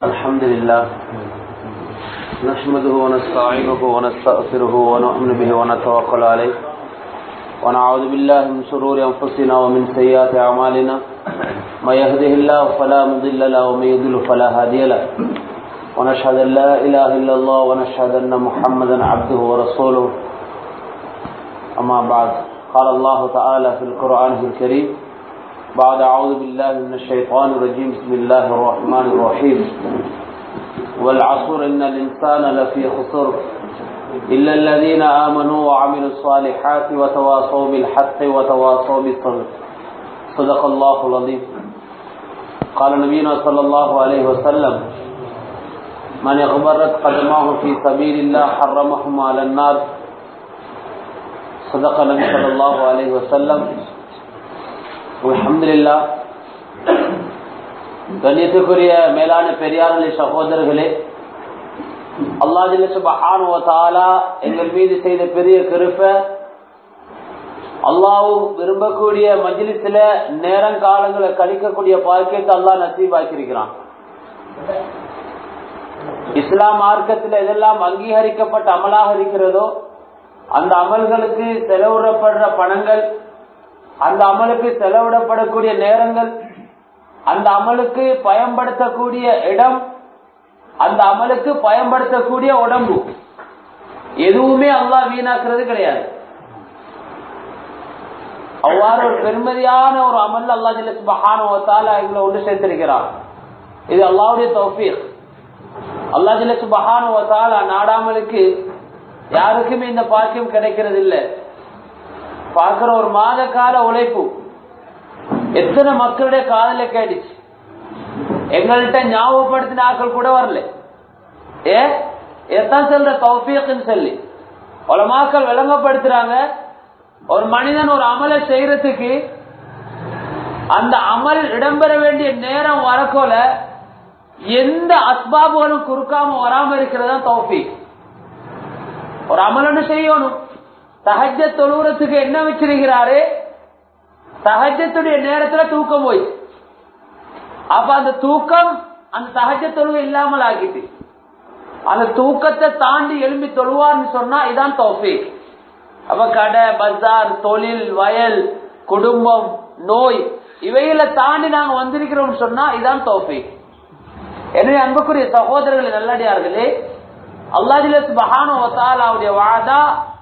الحمد لله نحمده ونستعينه ونستغفره ونؤمن به ونتوكل عليه ونعوذ بالله من شرور أنفسنا ومن سيئات أعمالنا من يهده الله فلا مضل له ومن يضلل فلا هادي له ونشهد أن لا إله إلا الله ونشهد أن محمدا عبده ورسوله أما بعد قال الله تعالى في القرآن الكريم بعد أعوذ بالله من الشيطان الرجيم بسم الله الرحمن الرحيم والعصر إن الإنسان لفي خسر إلا الذين آمنوا وعملوا الصالحات وتواصوا بالحق وتواصوا بالصبر صدق الله العظيم قال نبينا صلى الله عليه وسلم من اغبرت قدماه في سبيل الله حرمهم على النار صدق النبي صلى الله عليه وسلم அல்ஹம்துலில்லா கண்ணியத்துக்குரிய மேலான பெரியார்களே சகோதரர்களே அல்லா ஜில்லு தாலா எங்கள் மீது செய்த பெரிய கருப்ப அல்லாவும் விரும்பக்கூடிய மஜ்லிஸ்ல நேரங்காலங்களை கழிக்கக்கூடிய பாக்கியத்தை அல்லா நசீபாக்கியிருக்கிறான் இஸ்லாம் மார்க்கத்தில் எதெல்லாம் அங்கீகரிக்கப்பட்ட அமலாக இருக்கிறதோ அந்த அமல்களுக்கு செலவிடப்படுற பணங்கள் அந்த அமலுக்கு செலவிடப்படக்கூடிய நேரங்கள் அந்த அமலுக்கு பயன்படுத்தக்கூடிய இடம் அந்த அமலுக்கு பயன்படுத்தக்கூடிய உடம்பு எதுவுமே அல்லா வீணாக்குறது கிடையாது அவ்வாறு ஒரு பெருமதியான ஒரு அமல் அல்லா ஜில்லா எங்களை ஒன்று சேர்த்திருக்கிறார் இது அல்லாவுடைய தௌஃபீர் அல்லா ஜில்ல சுபஹான நாடாமலுக்கு யாருக்குமே இந்த பாக்கியம் கிடைக்கிறது இல்லை பார்க்கிற ஒரு மாத கால உழைப்பு எத்தனை மக்களுடைய காதல கேட்டுச்சு எங்கள்கிட்ட ஞாபகப்படுத்தின ஆக்கள் கூட வரல ஏ எத்தான் சொல்ற தௌஃபியக்குன்னு சொல்லி உலமாக்கள் விளங்கப்படுத்துறாங்க ஒரு மனிதன் ஒரு அமலை செய்யறதுக்கு அந்த அமல் இடம்பெற வேண்டிய நேரம் வரக்கோல எந்த அஸ்பாபுகளும் குறுக்காம வராம இருக்கிறதா தௌஃபி ஒரு அமலன்னு செய்யணும் சஹஜ தொழுவுறதுக்கு என்ன வச்சிருக்கிறாரு சஹஜத்துடைய நேரத்துல தூக்கம் போய் அப்ப அந்த தூக்கம் அந்த சஹஜ தொழுகை இல்லாமல் ஆகிட்டு அந்த தூக்கத்தை தாண்டி எழும்பி தொழுவார்னு சொன்னா இதான் தோஃபி அப்ப கடை பஜார் தொழில் வயல் குடும்பம் நோய் இவைகளை தாண்டி நாங்க வந்திருக்கிறோம் சொன்னா இதான் தோஃபி எனவே அன்புக்குரிய சகோதரர்கள் நல்லடியார்களே அல்லாஹில மகானுடைய வாதா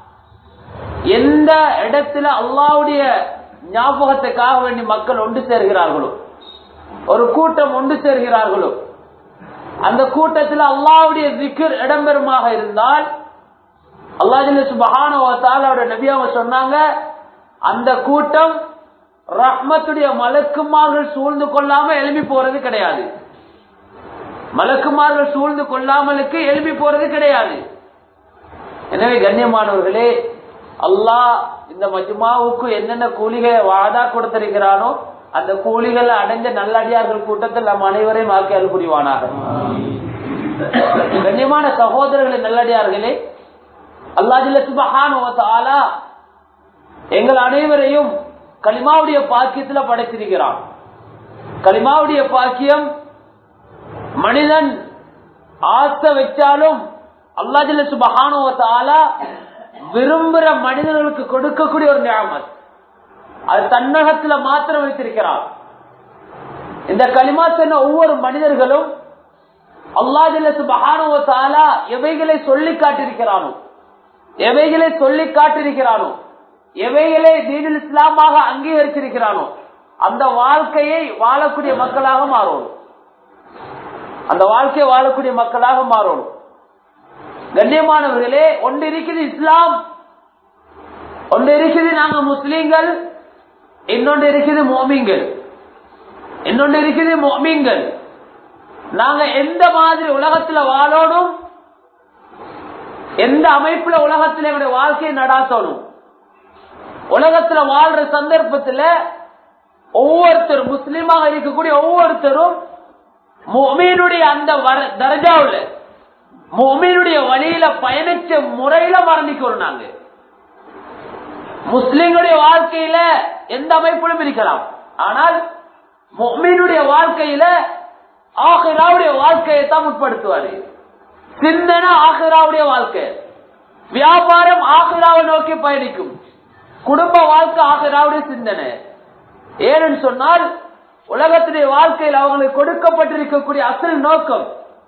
எந்த இடத்துல அல்லாவுடைய ஞாபகத்துக்காக வேண்டி மக்கள் ஒன்று சேர்கிறார்களோ ஒரு கூட்டம் ஒன்று சேர்கிறார்களோ அந்த கூட்டத்தில் அல்லாவுடைய திக்கர் இடம்பெறுமாக இருந்தால் அல்லாஹில சுபஹானுடைய நபியாவ சொன்னாங்க அந்த கூட்டம் ரஹ்மத்துடைய மலக்குமார்கள் சூழ்ந்து கொள்ளாம எழுப்பி போறது கிடையாது மலக்குமார்கள் சூழ்ந்து கொள்ளாமலுக்கு எழுப்பி போறது கிடையாது எனவே கண்ணியமானவர்களே அல்லாஹ் இந்த மஜ்மாவுக்கு என்னென்ன கூலிகளை வாதா கொடுத்திருக்கிறானோ அந்த கூலிகளை அடைஞ்ச நல்லடியார்கள் கூட்டத்தில் நம் அனைவரையும் ஆக்கி அல் புரிவானாக கண்ணியமான சகோதரர்களை நல்லடியார்களே அல்லாஹில்லா எங்கள் அனைவரையும் களிமாவுடைய பாக்கியத்துல படைத்திருக்கிறான் களிமாவுடைய பாக்கியம் மனிதன் ஆசை வச்சாலும் அல்லாஜில்ல சுபஹானுவத்தாலா விரும்புற மனிதர்களுக்கு கொடுக்கக்கூடிய ஒரு ஞாபகம் அது தன்னகத்துல மாத்திரம் வைத்திருக்கிறார் இந்த களிமா சொன்ன ஒவ்வொரு மனிதர்களும் அல்லாஜில்ல சுபஹானுவத்தாலா எவைகளை சொல்லி காட்டிருக்கிறானோ எவைகளை சொல்லி காட்டிருக்கிறானோ எவைகளை தீனில் இஸ்லாமாக அங்கீகரிச்சிருக்கிறானோ அந்த வாழ்க்கையை வாழக்கூடிய மக்களாக மாறும் அந்த வாழ்க்கையை வாழக்கூடிய மக்களாக மாறணும் கண்ணியமானவர்களே ஒன்று இருக்குது இஸ்லாம் ஒன்று இருக்குது நாங்க முஸ்லீம்கள் இன்னொன்று இருக்குது மோமிங்கள் இன்னொன்று இருக்குது மோமிங்கள் நாங்க எந்த மாதிரி உலகத்துல வாழணும் எந்த அமைப்புல உலகத்துல எங்களுடைய வாழ்க்கையை நடாத்தணும் உலகத்துல வாழ்ற சந்தர்ப்பத்துல ஒவ்வொருத்தரும் முஸ்லீமாக இருக்கக்கூடிய ஒவ்வொருத்தரும் மொமீனுடைய அந்த தரஜாவுல மொமீனுடைய வழியில பயணிச்ச முறையில மரணிக்கணும் நாங்க முஸ்லிம்களுடைய வாழ்க்கையில எந்த அமைப்பிலும் இருக்கலாம் ஆனால் மொமீனுடைய வாழ்க்கையில ஆஹிராவுடைய வாழ்க்கையை தான் முற்படுத்துவாரு சிந்தனை ஆஹிராவுடைய வாழ்க்கை வியாபாரம் ஆஹிராவை நோக்கி பயணிக்கும் குடும்ப வாழ்க்கை ஆஹிராவுடைய சிந்தனை ஏன்னு சொன்னால் உலகத்துடைய வாழ்க்கையில் அவங்களுக்கு கொடுக்கப்பட்டிருக்கக்கூடிய அசல் நோக்கம்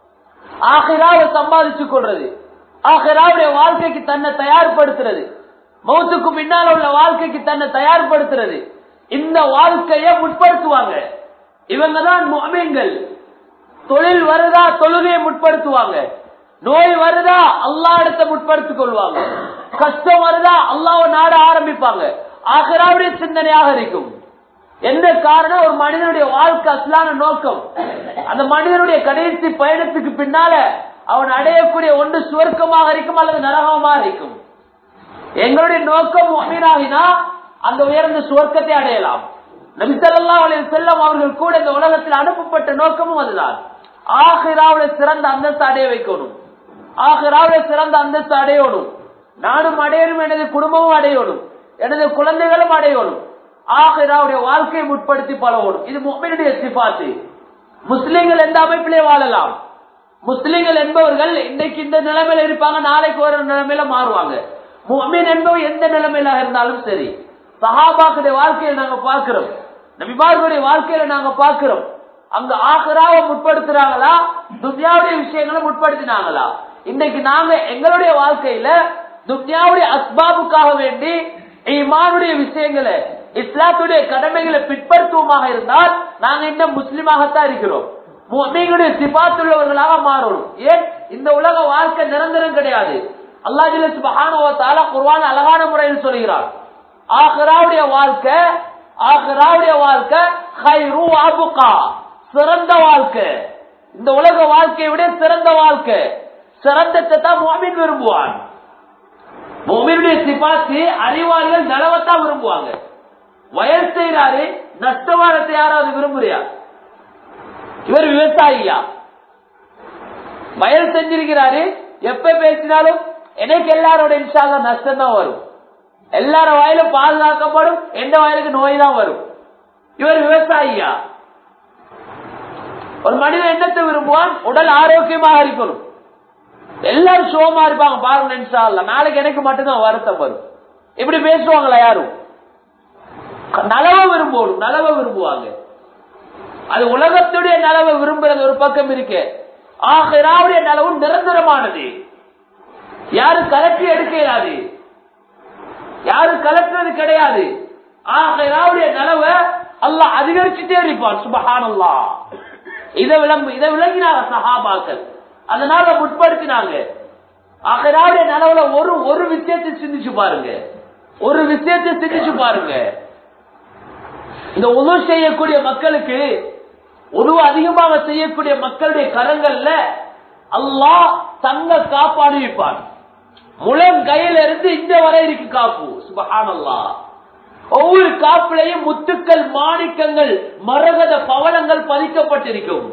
ஆஹிராவை சம்பாதிச்சுக் கொள்றது ஆஹிராவுடைய வாழ்க்கைக்கு தன்னை தயார்படுத்துறது மௌத்துக்கு பின்னால் உள்ள வாழ்க்கைக்கு தன்னை தயார்படுத்துறது இந்த வாழ்க்கையை முற்படுத்துவாங்க இவங்க தான் முகமீன்கள் தொழில் வருதா தொழுகையை முற்படுத்துவாங்க நோய் வருதா அல்லா இடத்தை முற்படுத்திக் கொள்வாங்க கஷ்டம் வருதா அல்லாவை நாட ஆரம்பிப்பாங்க ஆகராவுடைய சிந்தனையாக இருக்கும் எந்த காரணம் ஒரு மனிதனுடைய வாழ்க்கை அசலான நோக்கம் அந்த மனிதனுடைய கடைசி பயணத்துக்கு பின்னால அவன் அடையக்கூடிய ஒன்று சுவர்க்கமாக இருக்கும் அல்லது நரகமாக இருக்கும் எங்களுடைய நோக்கம் மீனாகினா அந்த உயர்ந்த சுவர்க்கத்தை அடையலாம் நபிசல்லா செல்லம் அவர்கள் கூட இந்த உலகத்தில் அனுப்பப்பட்ட நோக்கமும் அதுதான் ஆஹிராவுடைய சிறந்த அந்தஸ்து அடைய வைக்கணும் ஆஹிராவுடைய சிறந்த அந்தஸ்து அடையணும் நானும் அடையணும் எனது குடும்பமும் அடையணும் எனது குழந்தைகளும் அடையணும் ஆஹிராவுடைய வாழ்க்கையை முற்படுத்தி பழகணும் இது முக்மினுடைய சிபாத்து முஸ்லிம்கள் எந்த அமைப்பிலே வாழலாம் முஸ்லிம்கள் என்பவர்கள் இன்னைக்கு இந்த நிலைமையில இருப்பாங்க நாளைக்கு ஒரு நிலைமையில மாறுவாங்க முஹ்மின் என்பவர் எந்த நிலைமையில இருந்தாலும் சரி சஹாபாக்குடைய வாழ்க்கையில நாங்க பார்க்கிறோம் நபிமார்களுடைய வாழ்க்கையில நாங்க பார்க்கிறோம் அங்க ஆகராவை முற்படுத்துறாங்களா துன்யாவுடைய விஷயங்களை முற்படுத்தினாங்களா இன்னைக்கு நாங்க எங்களுடைய வாழ்க்கையில துன்யாவுடைய அஸ்பாபுக்காக வேண்டி ஈமானுடைய விஷயங்களை இஸ்லாத்துடைய கடமைகளை பிற்படுத்துவமாக இருந்தால் நாங்க இன்னும் முஸ்லிமாகத்தான் இருக்கிறோம் முஸ்லீம்களுடைய சிபாத்துள்ளவர்களாக மாறணும் ஏன் இந்த உலக வாழ்க்கை நிரந்தரம் கிடையாது அல்லாஹில சுபஹானுவத்தால குர்வான் அழகான முறையில் சொல்கிறார் ஆஹ்ராவுடைய வாழ்க்கை ஆஹ்ராவுடைய வாழ்க்கை ஹைரு அபுகா சிறந்த வாழ்க்கை இந்த உலக வாழ்க்கையை விட சிறந்த வாழ்க்கை சிறந்தத்தை தான் மோமின் விரும்புவான் மோமினுடைய சிபாத்தி அறிவாளிகள் நலவத்தான் விரும்புவாங்க வயல் செய்யறாரு நஷ்டமானத்தை யாராவது விரும்புறியா இவர் விவசாயியா வயல் செஞ்சிருக்கிறாரு எப்ப பேசினாலும் எனக்கு எல்லாரோட இன்ஷால்ல நஷ்டம் தான் வரும் எல்லார வயலும் பாதுகாக்கப்படும் எந்த வயலுக்கு நோய் தான் வரும் இவர் விவசாயியா ஒரு மனிதன் என்னத்தை விரும்புவான் உடல் ஆரோக்கியமாக இருக்கணும் எல்லாரும் சோமா இருப்பாங்க பாருங்க இன்ஷால்ல நாளைக்கு எனக்கு மட்டும்தான் வருத்தம் வரும் இப்படி பேசுவாங்களா யாரும் நலவ விரும்பணும் நலவ விரும்புவாங்க அது உலகத்துடைய நலவை விரும்புறது ஒரு பக்கம் இருக்கு ஆகிராவுடைய நலவும் நிரந்தரமானது யாரும் கலட்டி எடுக்க இயலாது யாரும் கலட்டுறது கிடையாது ஆகிராவுடைய நலவை அல்லாஹ் அதிகரிச்சுட்டே இருப்பான் சுபஹானல்லா இதை விளம்பு இதை விளங்கினாங்க சஹாபாக்கள் அதனால முற்படுத்தினாங்க ஆகிராவுடைய நலவுல ஒரு ஒரு விஷயத்தை சிந்திச்சு பாருங்க ஒரு விஷயத்தை சிந்திச்சு பாருங்க இந்த உதவு செய்யக்கூடிய மக்களுக்கு உதவு அதிகமாக செய்யக்கூடிய மக்களுடைய கரங்கள்ல அல்லாஹ் தங்க காப்பாடு வைப்பான் முழம் கையில இருந்து இந்த வரை இருக்கு காப்பு சுபஹானல்லா ஒவ்வொரு காப்பிலையும் முத்துக்கள் மாணிக்கங்கள் மரகத பவளங்கள் பதிக்கப்பட்டிருக்கும்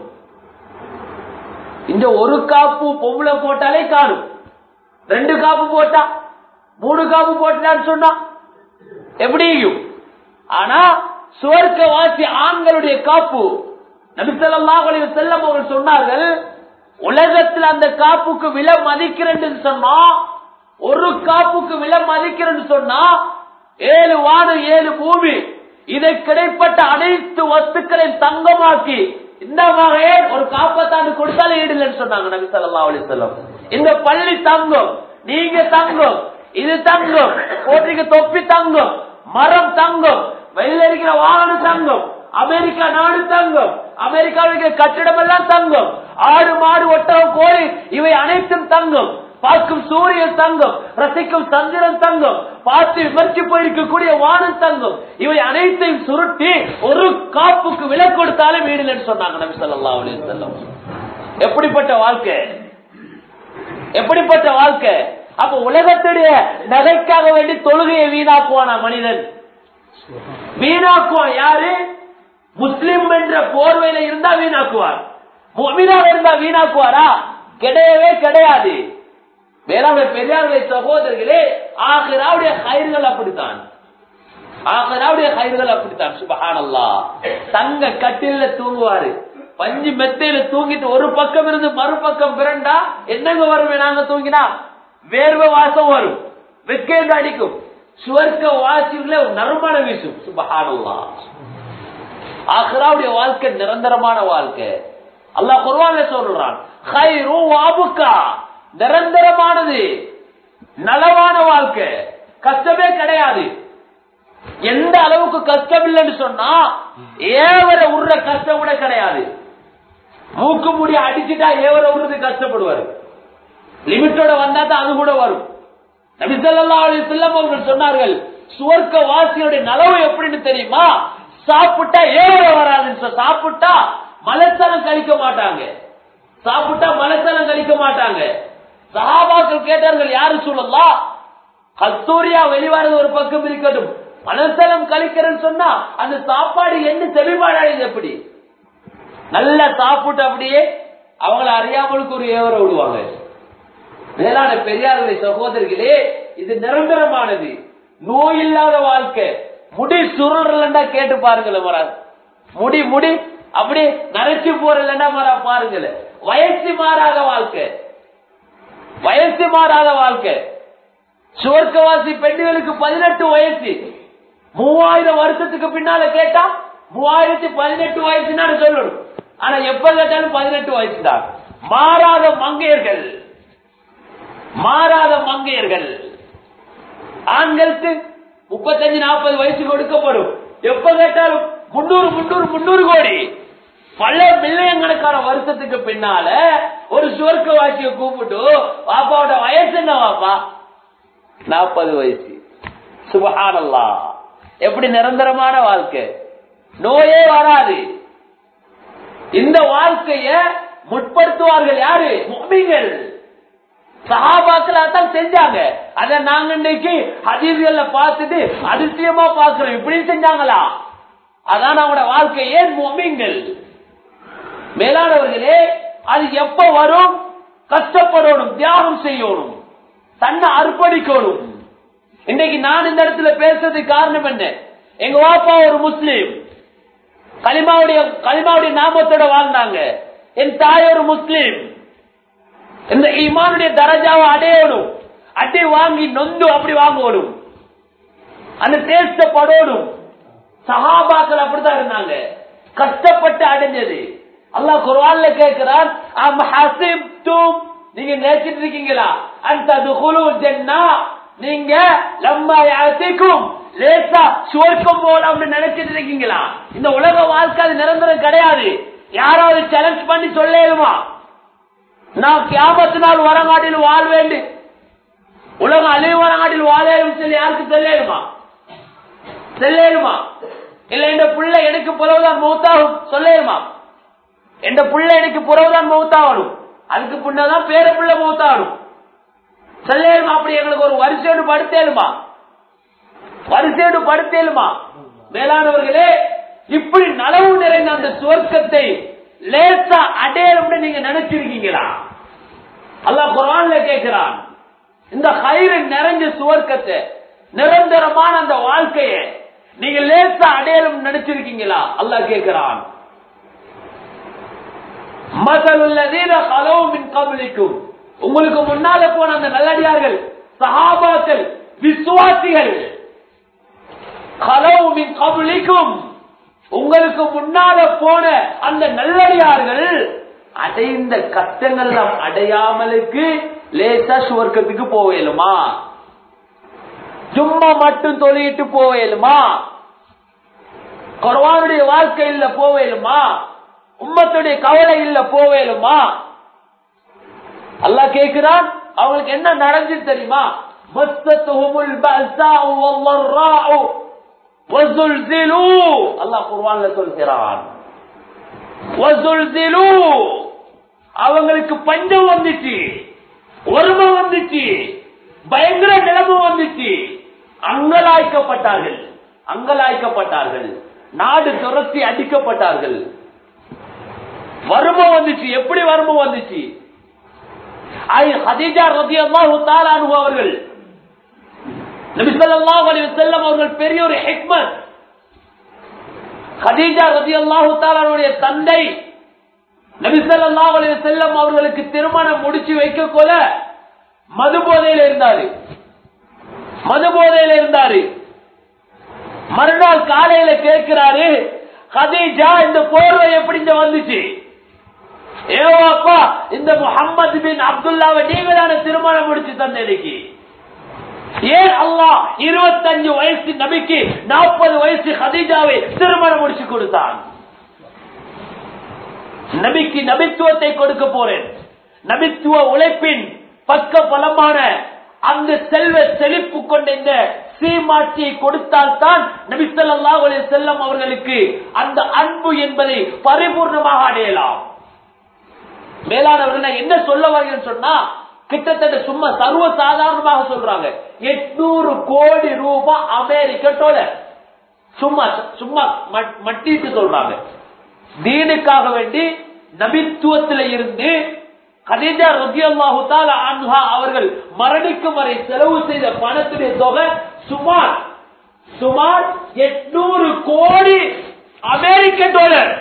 இந்த ஒரு காப்பு பொம்பளை போட்டாலே காணும் ரெண்டு காப்பு போட்டா மூணு காப்பு போட்டான்னு சொன்னா எப்படியும் ஆனா சுவர்க்க வாசி ஆண்களுடைய காப்பு நபிசல்லாஹ் செல்லம் அவர்கள் சொன்னார்கள் உலகத்தில் அந்த காப்புக்கு விலை மதிக்கிறேன்னு சொன்னா ஒரு காப்புக்கு விலை மதிக்கிறேன்னு சொன்னா ஏழு வாடு ஏழு பூமி இதை கிடைப்பட்ட அனைத்து வஸ்துக்களையும் தங்கமாக்கி இந்த வகையே ஒரு காப்பத்தாண்டு கொடுத்தாலும் ஈடுலன்னு சொன்னாங்க நபி சல்லா அலி செல்லம் இந்த பள்ளி தங்கம் நீங்க தங்கம் இது தங்கம் போட்டிக்கு தொப்பி தங்கம் மரம் தங்கம் வெளியில இருக்கிற வாகனம் தங்கம் அமெரிக்கா நாடு தங்கம் அமெரிக்காவில் இருக்கிற கட்டிடம் எல்லாம் தங்கம் ஆடு மாடு ஒட்டகம் கோழி இவை அனைத்தும் தங்கம் பார்க்கும் சூரியன் தங்கம் ரசிக்கும் சந்திரன் தங்கம் பார்த்து விமர்சி போயிருக்கக்கூடிய வானம் தங்கம் இவை அனைத்தையும் சுருட்டி ஒரு காப்புக்கு விலை கொடுத்தாலும் வீடுலன்னு சொன்னாங்க நபி சொல்லா அலி செல்லம் எப்படிப்பட்ட வாழ்க்கை எப்படிப்பட்ட வாழ்க்கை அப்ப உலகத்துடைய நகைக்காக வேண்டி தொழுகையை வீணாக்குவானா மனிதன் வீணாக்குவான் யாரு முஸ்லிம் என்ற போர்வையில இருந்தா வீணாக்குவார் மொமினாக இருந்தா வீணாக்குவாரா கிடையவே கிடையாது வேளாண்மை பெரியார்களை சகோதரர்களே ஆகிராவுடைய கயிறுகள் அப்படித்தான் ஆகிராவுடைய கயிறுகள் அப்படித்தான் சுபஹானல்லா தங்க கட்டில தூங்குவாரு பஞ்சு மெத்தையில தூங்கிட்டு ஒரு பக்கம் இருந்து மறுபக்கம் பிறண்டா என்னங்க வருமே நாங்க தூங்கினா வேர்வை வாசம் வரும் வெக்கேந்து அடிக்கும் சுவர்க்க வாசிகள நறுமண வீசும் சுபஹானல்லா ஆஹ்ராவுடைய வாழ்க்கை நிரந்தரமான வாழ்க்கை அல்லாஹ் குர்ஆன்ல சொல்றான் ஹைரு வாபுக்கா நிரந்தரமானது நலவான வாழ்க்கை கஷ்டமே கிடையாது எந்த அளவுக்கு கஷ்டம் இல்லைன்னு சொன்னா ஏவர உருற கஷ்டம் கூட கிடையாது மூக்கு முடி அடிச்சுட்டா ஏவர உருது கஷ்டப்படுவாரு லிமிட்டோட வந்தா தான் அது கூட வரும் நபி ஸல்லல்லாஹு அலைஹி வஸல்லம் அவர்கள் சொன்னார்கள் சுவர்க்க வாசியுடைய நலவு எப்படின்னு தெரியுமா சாப்பிட்டா ஏவர வராதுன்னு சொ- சாப்பிட்டா மலத்தனம் கழிக்க மாட்டாங்க சாப்பிட்டா மலத்தனம் கழிக்க மாட்டாங்க சஹாபாக்கள் கேட்டார்கள் யாரு சொல்லலாம் கஸ்தூரியா வெளிவரது ஒரு பக்கம் இருக்கட்டும் மலத்தனம் கழிக்கிறேன்னு சொன்னா அந்த சாப்பாடு என்ன செவிப்பாடாது எப்படி நல்லா சாப்பிட்டு அப்படியே அவங்கள அறியாமலுக்கு ஒரு ஏவர விடுவாங்க மேலான பெரியார்களை சகோதரர்களே இது நிரந்தரமானது நோய் இல்லாத வாழ்க்கை முடி சுருளா கேட்டு பாருங்களேன் மராது முடி முடி அப்படி நரைச்சு போறலன்னா மரா பாருங்களேன் வயசு மாறாத வாழ்க்கை வயசு மாறாத வாழ்க்கை சுவர்க்கவாசி பெண்களுக்கு பதினெட்டு வயசு மூவாயிரம் வருஷத்துக்கு பின்னால கேட்டா மூவாயிரத்தி பதினெட்டு வயசுன்னு சொல்லணும் ஆனா எப்ப கேட்டாலும் பதினெட்டு வயசு தான் மாறாத மங்கையர்கள் மாறாத மங்கையர்கள் ஆண்களுக்கு முப்பத்தஞ்சு நாற்பது வயசு கொடுக்கப்படும் எப்ப கேட்டாலும் முன்னூறு முன்னூறு முன்னூறு கோடி பல மில்லியன் கணக்கான வருஷத்துக்கு பின்னால ஒரு சுவர்க்க வாசியை கூப்பிட்டு பாப்பாவோட வயசு என்ன பாப்பா நாற்பது வயசு சுபஹானல்லா எப்படி நிரந்தரமான வாழ்க்கை நோயே வராது இந்த வாழ்க்கைய முற்படுத்துவார்கள் யாரு முக்மிகள் சஹாபாக்கள் அதான் செஞ்சாங்க அத நாங்க இன்னைக்கு ஹதீஸ்கள்ல பார்த்துட்டு அதிசயமா பாக்குறோம் இப்படி செஞ்சாங்களா அதான் அவங்களோட வாழ்க்கை ஏன் முக்மிங்கள் மேலானவர்களே அது எப்ப வரும் கஷ்டப்படணும் தியாகம் செய்யணும் தன்னை அர்ப்பணிக்கணும் இன்னைக்கு நான் இந்த இடத்துல பேசுறதுக்கு காரணம் என்ன எங்க வாப்பா ஒரு முஸ்லீம் கலிமாவுடைய கலிமாவுடைய நாமத்தோட வாழ்ந்தாங்க என் தாய் ஒரு முஸ்லீம் இந்த ஈமானுடைய தரஜாவை அடையணும் அடி வாங்கி நொந்து அப்படி வாங்கணும் அந்த டேஸ்ட படணும் சஹாபாக்கள் அப்படித்தான் இருந்தாங்க கஷ்டப்பட்டு அடைஞ்சது அல்லாஹ் குர்ஆன்ல கேட்கிறான் அம் ஹசிப்தும் நீங்க நினைச்சிட்டு இருக்கீங்களா அந்த துகுலு ஜன்னா நீங்க லம்மா யாத்திக்கும் லேசா சுவர்க்கம் போலாம்னு நினைச்சிட்டு இருக்கீங்களா இந்த உலக வாழ்க்கை அது நிரந்தரம் கிடையாது யாராவது சேலஞ்ச் பண்ணி சொல்லேருமா நான் கியாமத்து நாள் வரங்காட்டில் வாழ்வேண்டு உலகம் அழிவு வரங்காட்டில் வாழேரும் சொல்லி யாருக்கு தெரியலுமா தெரியலுமா இல்ல இந்த புள்ள எனக்கு புறவுதான் மௌத்தாகும் சொல்லேருமா எந்த புள்ள எனக்கு புறவுதான் மௌத்தாகணும் அதுக்கு பின்னதான் பேர புள்ள மௌத்தாகணும் சொல்லேருமா அப்படி எங்களுக்கு ஒரு வரிசையோடு படுத்தேலுமா வரிசையோடு படுத்தேலுமா மேலானவர்களே இப்படி நலவு நிறைந்த அந்த சுவர்க்கத்தை லேசா அடையணும்னு நீங்க நினைச்சிருக்கீங்களா அல்லாஹ் குரான்ல கேட்கிறான் இந்த கயிறு நிறைஞ்ச சுவர்க்கத்தை நிரந்தரமான அந்த வாழ்க்கைய நீங்க லேசா அடையணும் நினைச்சிருக்கீங்களா அல்லாஹ் கேட்கிறான் மசலுள்ளதீன கலவுமின் கபலிக்கும் உங்களுக்கு முன்னால போன அந்த நல்லடியார்கள் சஹாபாக்கள் விசுவாசிகள் கலவுமின் கபலிக்கும் உங்களுக்கு முன்னால போன அந்த நல்லடியார்கள் அடைந்த கஷ்டங்கள் நாம் அடையாமலுக்கு லேசா சுவர்க்கத்துக்கு போவேலுமா சும்மா மட்டும் தொழிட்டு போவேலுமா குர்வானுடைய வாழ்க்கை இல்ல போவேலுமா உம்மத்துடைய கவலை இல்ல போவேலுமா அல்லாஹ் கேட்கிறான் அவங்களுக்கு என்ன நடந்துச்சு தெரியுமா மஸ்தத்துஹுமுல் பஅஸாஉ வல்லர்ராஉ வஸுல்சிலு அல்லாஹ் குர்ஆன்ல சொல்கிறான் வஸுல்சிலு அவங்களுக்கு பஞ்சம் வந்துச்சு ஒருமை வந்துச்சு பயங்கர நிலைமை வந்துச்சு அங்கலாய்க்கப்பட்டார்கள் அங்கலாய்க்கப்பட்டார்கள் நாடு துரத்தி அடிக்கப்பட்டார்கள் வறுமை வந்துச்சு எப்படி வறுமை வந்துச்சு ஐ ஹதீஜா ரதியல்லாஹு தஆலா அன்ஹு அவர்கள் நபி ஸல்லல்லாஹு அலைஹி வஸல்லம் அவர்கள் பெரிய ஒரு ஹிக்மத் ஹதீஜா ரதியல்லாஹு தஆலாவுடைய தந்தை நபிசல்லாஹ் செல்லம் அவர்களுக்கு திருமணம் முடிச்சு வைக்க போல மது போதையில இருந்தாரு மது போதையில இருந்தாரு மறுநாள் காலையில கேட்கிறாரு கதீஜா இந்த போர்வை எப்படி இங்க வந்துச்சு ஏவாப்பா இந்த முகம்மது பின் அப்துல்லாவை நீங்க தானே திருமணம் முடிச்சு தந்ததுக்கு ஏன் அல்லாஹ் இருபத்தஞ்சு வயசு நபிக்கு நாற்பது வயசு ஹதீஜாவை திருமணம் முடிச்சு கொடுத்தான் நபிக்கு நபித்துவத்தை கொடுக்க போறேன் நபித்துவ உழைப்பின் பக்க பலமான அந்த செல்வ செழிப்பு கொண்ட இந்த சீமாட்சியை கொடுத்தால்தான் நபி ஸல்லல்லாஹு அலைஹி செல்லம் அவர்களுக்கு அந்த அன்பு என்பதை பரிபூர்ணமாக அடையலாம் மேலானவர்கள் நான் என்ன சொல்ல வரேன்னு சொன்னா கிட்டத்தட்ட சும்மா சர்வ சாதாரணமாக சொல்றாங்க எட்நூறு கோடி ரூபாய் அமெரிக்க டாலர் சும்மா சும்மா மட்- மட்டிட்டு சொல்றாங்க தீனுக்காக வேண்டி நபித்துவத்தில் இருந்து கதீஜா ரத்தியல்லாஹு தஆலா அன்ஹா அவர்கள் மரணிக்கும் வரை செலவு செய்த பணத்துடைய தொகை சுமார் சுமார் எட்நூறு கோடி அமெரிக்க டாலர்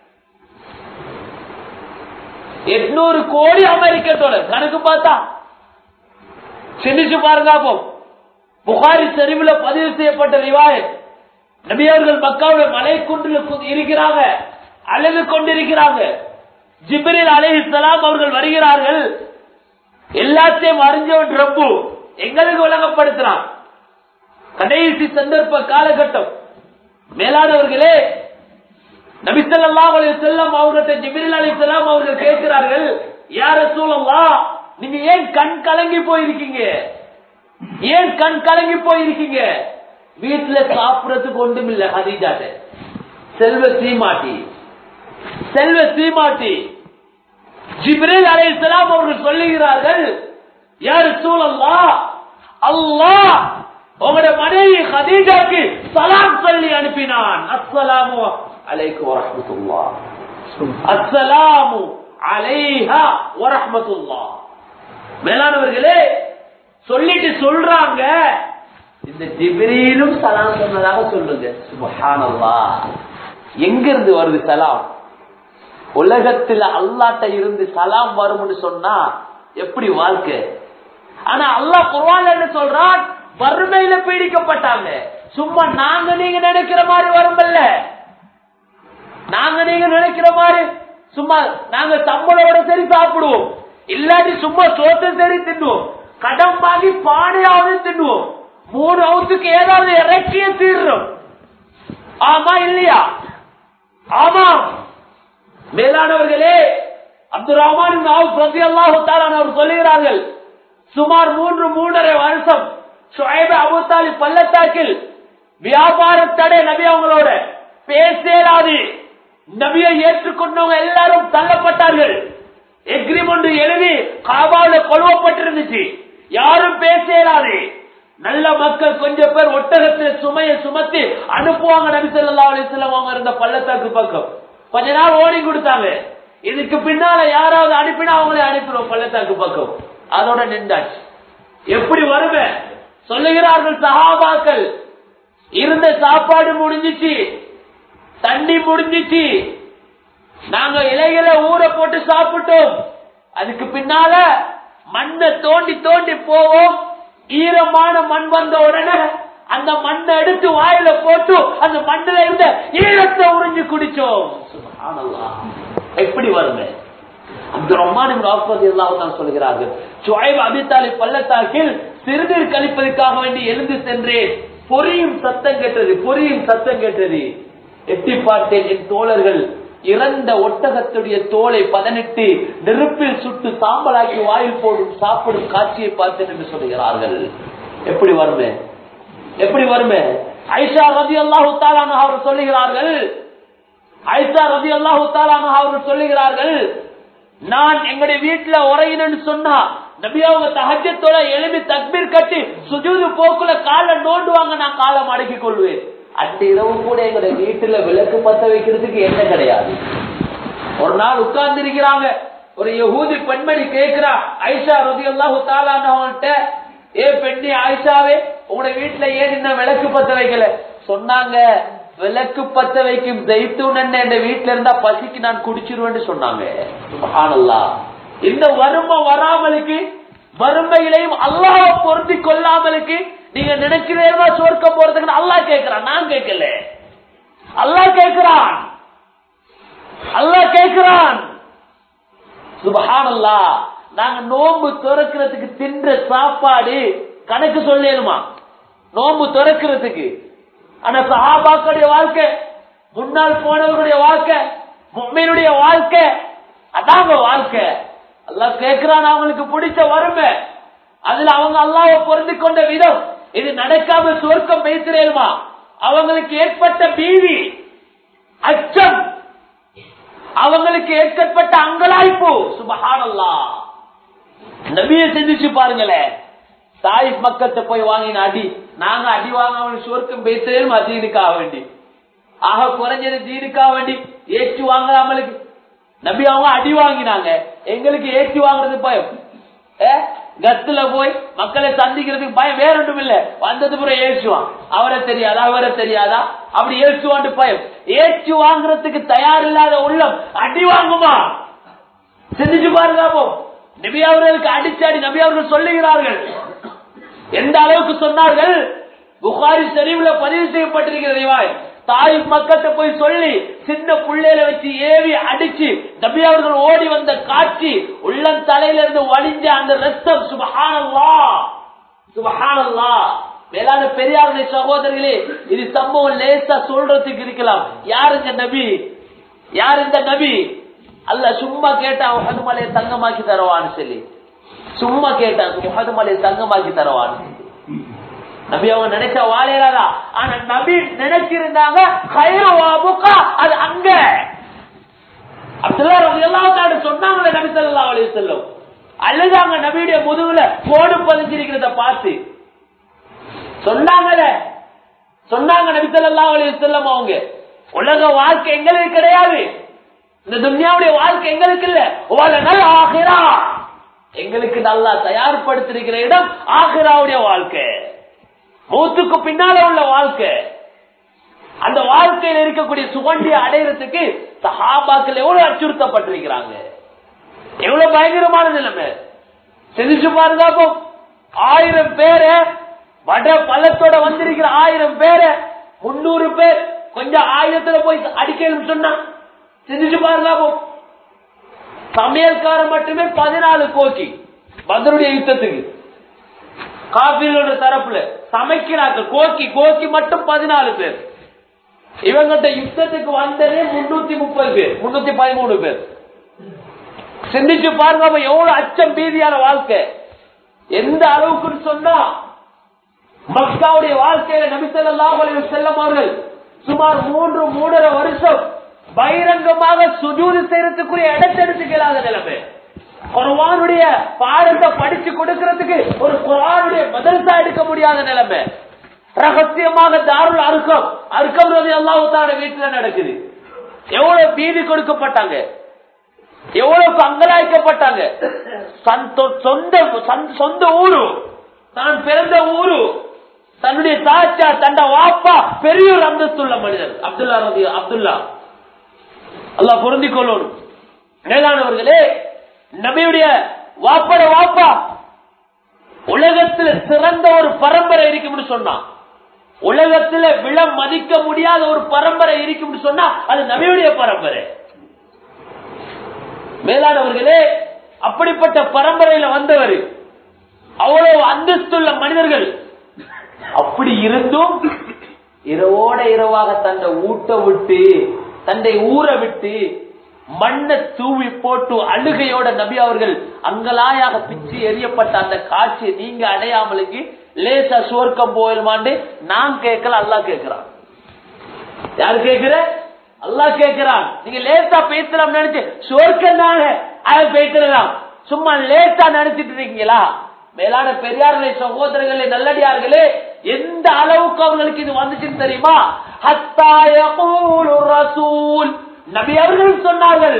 எட்நூறு கோடி அமெரிக்க டாலர் கணக்கு பார்த்தா சிந்திச்சு பாருங்க அப்போ புகாரி சரிவுல பதிவு செய்யப்பட்ட ரிவாயத் நபி அவர்கள் மக்காவுடைய மலை குன்றில் கு- இருக்கிறாங்க அழுது கொண்டிருக்கிறாங்க ஜிப்ரில் அலைஹிஸ்ஸலாம் அவர்கள் வருகிறார்கள் எல்லாத்தையும் அறிஞ்சவன் ரப்பு எங்களுக்கு விளங்கப்படுத்துறான் கடைசி சந்தர்ப்ப காலகட்டம் மேலானவர்களே நபிசல்லாஹ் செல்லம் அவர்கிட்ட ஜிபிரில் அலிசல்லாம் அவர்கள் கேட்கிறார்கள் யார சூழல்லா நீங்க ஏன் கண் கலங்கி போயிருக்கீங்க ஏன் கண் கலங்கி போயிருக்கீங்க வீட்டுல சாப்பிடறதுக்கு ஒன்றும் இல்ல ஹதீஜாட்ட செல்வ சீமாட்டி செல்வ சீமாட்டி ஜிப்ரேல் அலைஹிஸ்ஸலாம் அவர்கள் சொல்லுகிறார்கள் யார் சூழல்லா அல்லாஹ் உங்களோட மனைவி ஹதீஜாக்கு சலாம் சொல்லி அனுப்பினான் அஸ்ஸலாமு அலைக்கும் வரஹ்மத்துல்லாஹ் அஸ்ஸலாமு அலைஹா வரஹ்மத்துல்லாஹ் மேலானவர்களே சொல்லிட்டு சொல்றாங்க இந்த ஜிப்ரீலும் சலாம் சொன்னதாக சொல்லுங்க சுபஹானல்லாஹ் எங்க இருந்து வருது சலாம் உலகத்துல அல்லாட்ட இருந்து சலாம் வரும்னு சொன்னா எப்படி வாழ்க்கை ஆனா அல்லாஹ் குர்ஆன்ல என்ன சொல்றான் வறுமையில பீடிக்கப்பட்டாங்க சும்மா நாங்க நீங்க நினைக்கிற மாதிரி வரும்பல்ல நாங்க நீங்க நினைக்கிற மாதிரி சும்மா நாங்க சம்பளோட சரி சாப்பிடுவோம் இல்லாட்டி சும்மா சோத்து சரி தின்னுவோம் கடன் வாங்கி பானையாவது தின்னுவோம் மூணு அவுத்துக்கு ஏதாவது இறக்கிய தீர்றோம் ஆமா இல்லையா ஆமா மேலானவர்களே அப்துல் ரஹ்மான் அவர் சொல்லுகிறார்கள் சுமார் மூன்று மூன்றரை வருஷம் சுவைப அபுத்தாலி பள்ளத்தாக்கில் வியாபார தடை நபி அவங்களோட பேசேராது நபியை ஏற்றுக்கொண்டவங்க எல்லாரும் தள்ளப்பட்டார்கள் எக்ரிமெண்ட் எழுதி காபாவில் கொழுவப்பட்டிருந்துச்சு யாரும் பேசேராது நல்ல மக்கள் கொஞ்சம் பேர் ஒட்டகத்தில் சுமையை சுமத்தி அனுப்புவாங்க நபி ஸல்லல்லாஹு அலைஹி வஸல்லம் அவங்க இருந்த பள்ளத்தாக்கு பக்கம் கொஞ்ச நாள் ஓடி கொடுத்தாங்க இதுக்கு பின்னால யாராவது அனுப்பினா அவங்களே அனுப்பிடுவோம் பள்ளத்தாக்கு பக்கம் அதோட நின்றாச்சு எப்படி வருவேன் சொல்லுகிறார்கள் சஹாபாக்கள் இருந்த சாப்பாடு முடிஞ்சிச்சு தண்ணி முடிஞ்சிச்சு நாங்க இலைகளை ஊற போட்டு சாப்பிட்டோம் அதுக்கு பின்னால மண்ணை தோண்டி தோண்டி போவோம் ஈரமான மண் வந்த உடனே அந்த மண்ணை எடுத்து வாயில போட்டு அந்த மண்ணில இருந்த ஈரத்தை உறிஞ்சு குடிச்சோம் சுப்ஹானல்லாஹ். எப்படி வருங்க அந்த ரஹ்மான் ராஃபதி எல்லாம் சொல்கிறார்கள் சுவைப் அபித்தாலி பள்ளத்தாக்கில் சிறுநீர் கழிப்பதற்காக வேண்டி எழுந்து சென்றேன் பொரியும் சத்தம் கேட்டது பொரியும் சத்தம் கேட்டது எட்டி பார்த்தேன் என் தோழர்கள் இறந்த ஒட்டகத்துடைய தோலை பதனிட்டு நெருப்பில் சுட்டு சாம்பலாக்கி வாயில் போடும் சாப்பிடும் காட்சியை பார்த்தேன் என்று சொல்கிறார்கள் எப்படி வருமே எப்படி வருமே ஐஷா ரதி அல்லாஹு அவர் சொல்லுகிறார்கள் ஐஷா ரதி அல்லாஹு அவர்கள் சொல்லுகிறார்கள் நான் எங்களுடைய வீட்டுல உரையினு சொன்னா நபியாவுங்க தஹஜத்தோட எழுப்பி தக்பீர் கட்டி சுஜூது போக்குல காலை நோண்டுவாங்க நான் காலை மடக்கி கொள்வேன் அந்த இரவு கூட எங்களுடைய வீட்டுல விளக்கு பத்த வைக்கிறதுக்கு என்ன கிடையாது ஒரு நாள் உட்கார்ந்து இருக்கிறாங்க ஒரு யகூதி பெண்மணி கேட்கிறா ஐஷா ரதி அல்லாஹு தாலான்ட்ட ஏ பெண்ணி ஆயிஷாவே உங்களுடைய வீட்டுல ஏன் இன்னும் விளக்கு பத்த வைக்கல சொன்னாங்க விளக்கு பத்த வைக்கும் ஜெய்தூன் என்ற வீட்டுல இருந்தா பசிக்கு நான் குடிச்சிருவேன்னு சொன்னாங்க சுபஹானல்லாஹ் இந்த வறுமை வராமலுக்கு வறுமையிலையும் அல்லாஹ் பொருந்தி கொள்ளாமலுக்கு நீங்க நினைக்கிறேமா சொர்க்கம் போறதுக்கு அல்லாஹ் கேட்கிறான் நான் கேட்கல அல்லாஹ் கேட்கிறான் அல்லாஹ் கேட்கிறான் சுபஹானல்லா நாங்க நோன்பு துறக்கிறதுக்கு தின்ற சாப்பாடு கணக்கு சொல்லணுமா நோன்பு துறக்கிறதுக்கு ஆனா சஹாபாக்களுடைய வாழ்க்கை முன்னால் போனவர்களுடைய வாழ்க்கை மும்மையினுடைய வாழ்க்கை அதாங்க வாழ்க்கை அல்லாஹ் கேட்கிறான் அவங்களுக்கு பிடிச்ச வறுமை அதுல அவங்க அல்லாஹ்வை பொருந்தி கொண்ட விதம் இது நடக்காம சுவர்க்கம் பேசுறேனுமா அவங்களுக்கு ஏற்பட்ட பீதி அச்சம் அவங்களுக்கு ஏற்பட்ட அங்கலாய்ப்பு சுபஹானல்லா நபியை சிந்திச்சு பாருங்களேன் தாய் மக்கத்தை போய் வாங்கின அடி நாங்க அடி வாங்காம சுவர்க்கம் பேசுறேன் தீனுக்காக வேண்டி ஆக குறைஞ்சது தீனுக்காக வேண்டி ஏற்றி வாங்கலாமலுக்கு நபி அவங்க அடி வாங்கினாங்க எங்களுக்கு ஏற்றி வாங்குறது பயம் ஏ கத்துல போய் மக்களை சந்திக்கிறதுக்கு பயம் வேற ஒன்றும் இல்ல வந்தது பிறகு ஏற்றுவான் அவரை தெரியாதா அவரை தெரியாதா அப்படி ஏற்றுவான்ட்டு பயம் ஏற்றி வாங்குறதுக்கு தயார் இல்லாத உள்ளம் அடி வாங்குமா சிந்திச்சு பாருங்க அப்போ நபி அவர்களுக்கு அடிச்சு அடி நபி அவர்கள் சொல்லுகிறார்கள் எந்த அளவுக்கு சொன்னார்கள் புகாரி ஷரீஃப்ல பதிவு செய்யப்பட்டிருக்கிற ரிவாய் தாய் மக்கள்கிட்ட போய் சொல்லி சின்ன புள்ளையில வச்சு ஏவி அடிச்சு நபி அவர்கள் ஓடி வந்த காட்சி உள்ளம் தலையில இருந்து வலிஞ்ச அந்த ரத்தம் சுபஹானல்லா சுபஹானல்லா மேலான பெரியாருடைய சகோதரர்களே இது சம்பவம் லேசா சொல்றதுக்கு இருக்கலாம் யார் இந்த நபி யார் இந்த நபி அல்ல சும்மா கேட்டா முகது மலையை தங்கமாக்கி தருவான்னு சொல்லி சும்மா கேட்டான் முகது மலையை தங்கமாக்கி தருவான்னு நபி அவங்க நினைச்ச வாழையிலதா ஆனா நபி நினைச்சிருந்தாங்க ஹைரவாபுக்கா அது அங்க அப்துல்லா ரவி எல்லாத்தாடு சொன்னாங்களே நபி சொல்லா அலி செல்லும் அழுதாங்க நபியுடைய முதுகுல கோடு பதிஞ்சிருக்கிறத பார்த்து சொன்னாங்களே சொன்னாங்க நபி சொல்லா அலி செல்லம் அவங்க உலக வாழ்க்கை எங்களுக்கு கிடையாது இந்த துன்யாவுடைய வாழ்க்கை எங்களுக்கு இல்ல உலக ஆகிறா எங்களுக்கு நல்லா தயார்படுத்திருக்கிற இடம் ஆகிராவுடைய வாழ்க்கை மூத்துக்கு பின்னால உள்ள வாழ்க்கை அந்த வாழ்க்கையில் இருக்கக்கூடிய சுகண்டியை அடையிறதுக்கு சஹாபாக்கள் எவ்வளவு அச்சுறுத்தப்பட்டிருக்கிறாங்க எவ்வளவு பயங்கரமான நிலைமை சிந்திச்சு பாருங்க அப்போ ஆயிரம் பேரை வட பள்ளத்தோட வந்திருக்கிற ஆயிரம் பேரை முன்னூறு பேர் கொஞ்சம் ஆயிரத்துல போய் அடிக்கணும் சொன்னா சிந்திச்சு பாருங்க அப்போ சமையல்காரன் மட்டுமே பதினாலு கோக்கி பதருடைய யுத்தத்துக்கு காபீலோட தரப்புல சமைக்கிறாங்க கோக்கி கோக்கி மட்டும் பதினாலு பேர் இவங்கிட்ட யுத்தத்துக்கு வந்ததே முன்னூத்தி முப்பது பேர் முன்னூத்தி பதிமூணு பேர் சிந்திச்சு பாருங்க அப்ப எவ்வளவு அச்சம் பீதியான வாழ்க்கை எந்த அளவுக்கு சொன்னா மக்காவுடைய வாழ்க்கையில நபிசல்லாஹ் செல்லம் அவர்கள் சுமார் மூன்று மூன்றரை வருஷம் பகிரங்கமாக சுஜூது செய்யறதுக்குரிய இடத்தெடுத்துக்கலாத நிலைமை குர்வானுடைய பாடத்தை படிச்சு கொடுக்கறதுக்கு ஒரு குரானுடைய மதரசா எடுக்க முடியாத நிலைமை ரகசியமாக தாருள் அறுக்கம் அறுக்கம் அல்லாஹான வீட்டுல நடக்குது எவ்வளவு பீதி கொடுக்கப்பட்டாங்க எவ்வளவு அங்கலாய்க்கப்பட்டாங்க சொந்த சொந்த ஊரு தான் பிறந்த ஊரு தன்னுடைய தாச்சா தண்ட வாப்பா பெரிய ஒரு அந்தஸ்துள்ள மனிதர் அப்துல்லா ரவி அப்துல்லா அல்லா பொருந்திக் கொள்ளணும் மேலானவர்களே நபியுடைய வாப்பட வாப்பா உலகத்துல சிறந்த ஒரு பரம்பரை இருக்கும்னு சொன்னான் உலகத்துல விழ மதிக்க முடியாத ஒரு பரம்பரை இருக்கும்னு சொன்னா அது நபியுடைய பரம்பரை மேலானவர்களே அப்படிப்பட்ட பரம்பரையில வந்தவர் அவ்வளவு அந்தஸ்துள்ள மனிதர்கள் அப்படி இருந்தும் இரவோட இரவாக தன்னை ஊட்ட விட்டு தன்னை ஊற விட்டு மண்ணை தூவி போட்டு அழுகையோட நபி அவர்கள் அங்கலாயாக பிச்சு எரியப்பட்ட அந்த காட்சியை நீங்க அடையாமலுக்கு லேசா சுவர்க்கம் போயிடுமாண்டு நான் கேட்கல அல்லா கேட்கிறான் யாரு கேட்கிற அல்லா கேட்கிறான் நீங்க லேசா பேசலாம் நினைச்சு சுவர்க்கம் தானே அதை பேசலாம் சும்மா லேசா நினைச்சிட்டு இருக்கீங்களா மேலான பெரியார்களே சகோதரர்களே நல்லடியார்களே எந்த அளவுக்கு அவங்களுக்கு இது வந்துச்சுன்னு தெரியுமா ரசூல் நபி அவர்கள் சொன்னார்கள்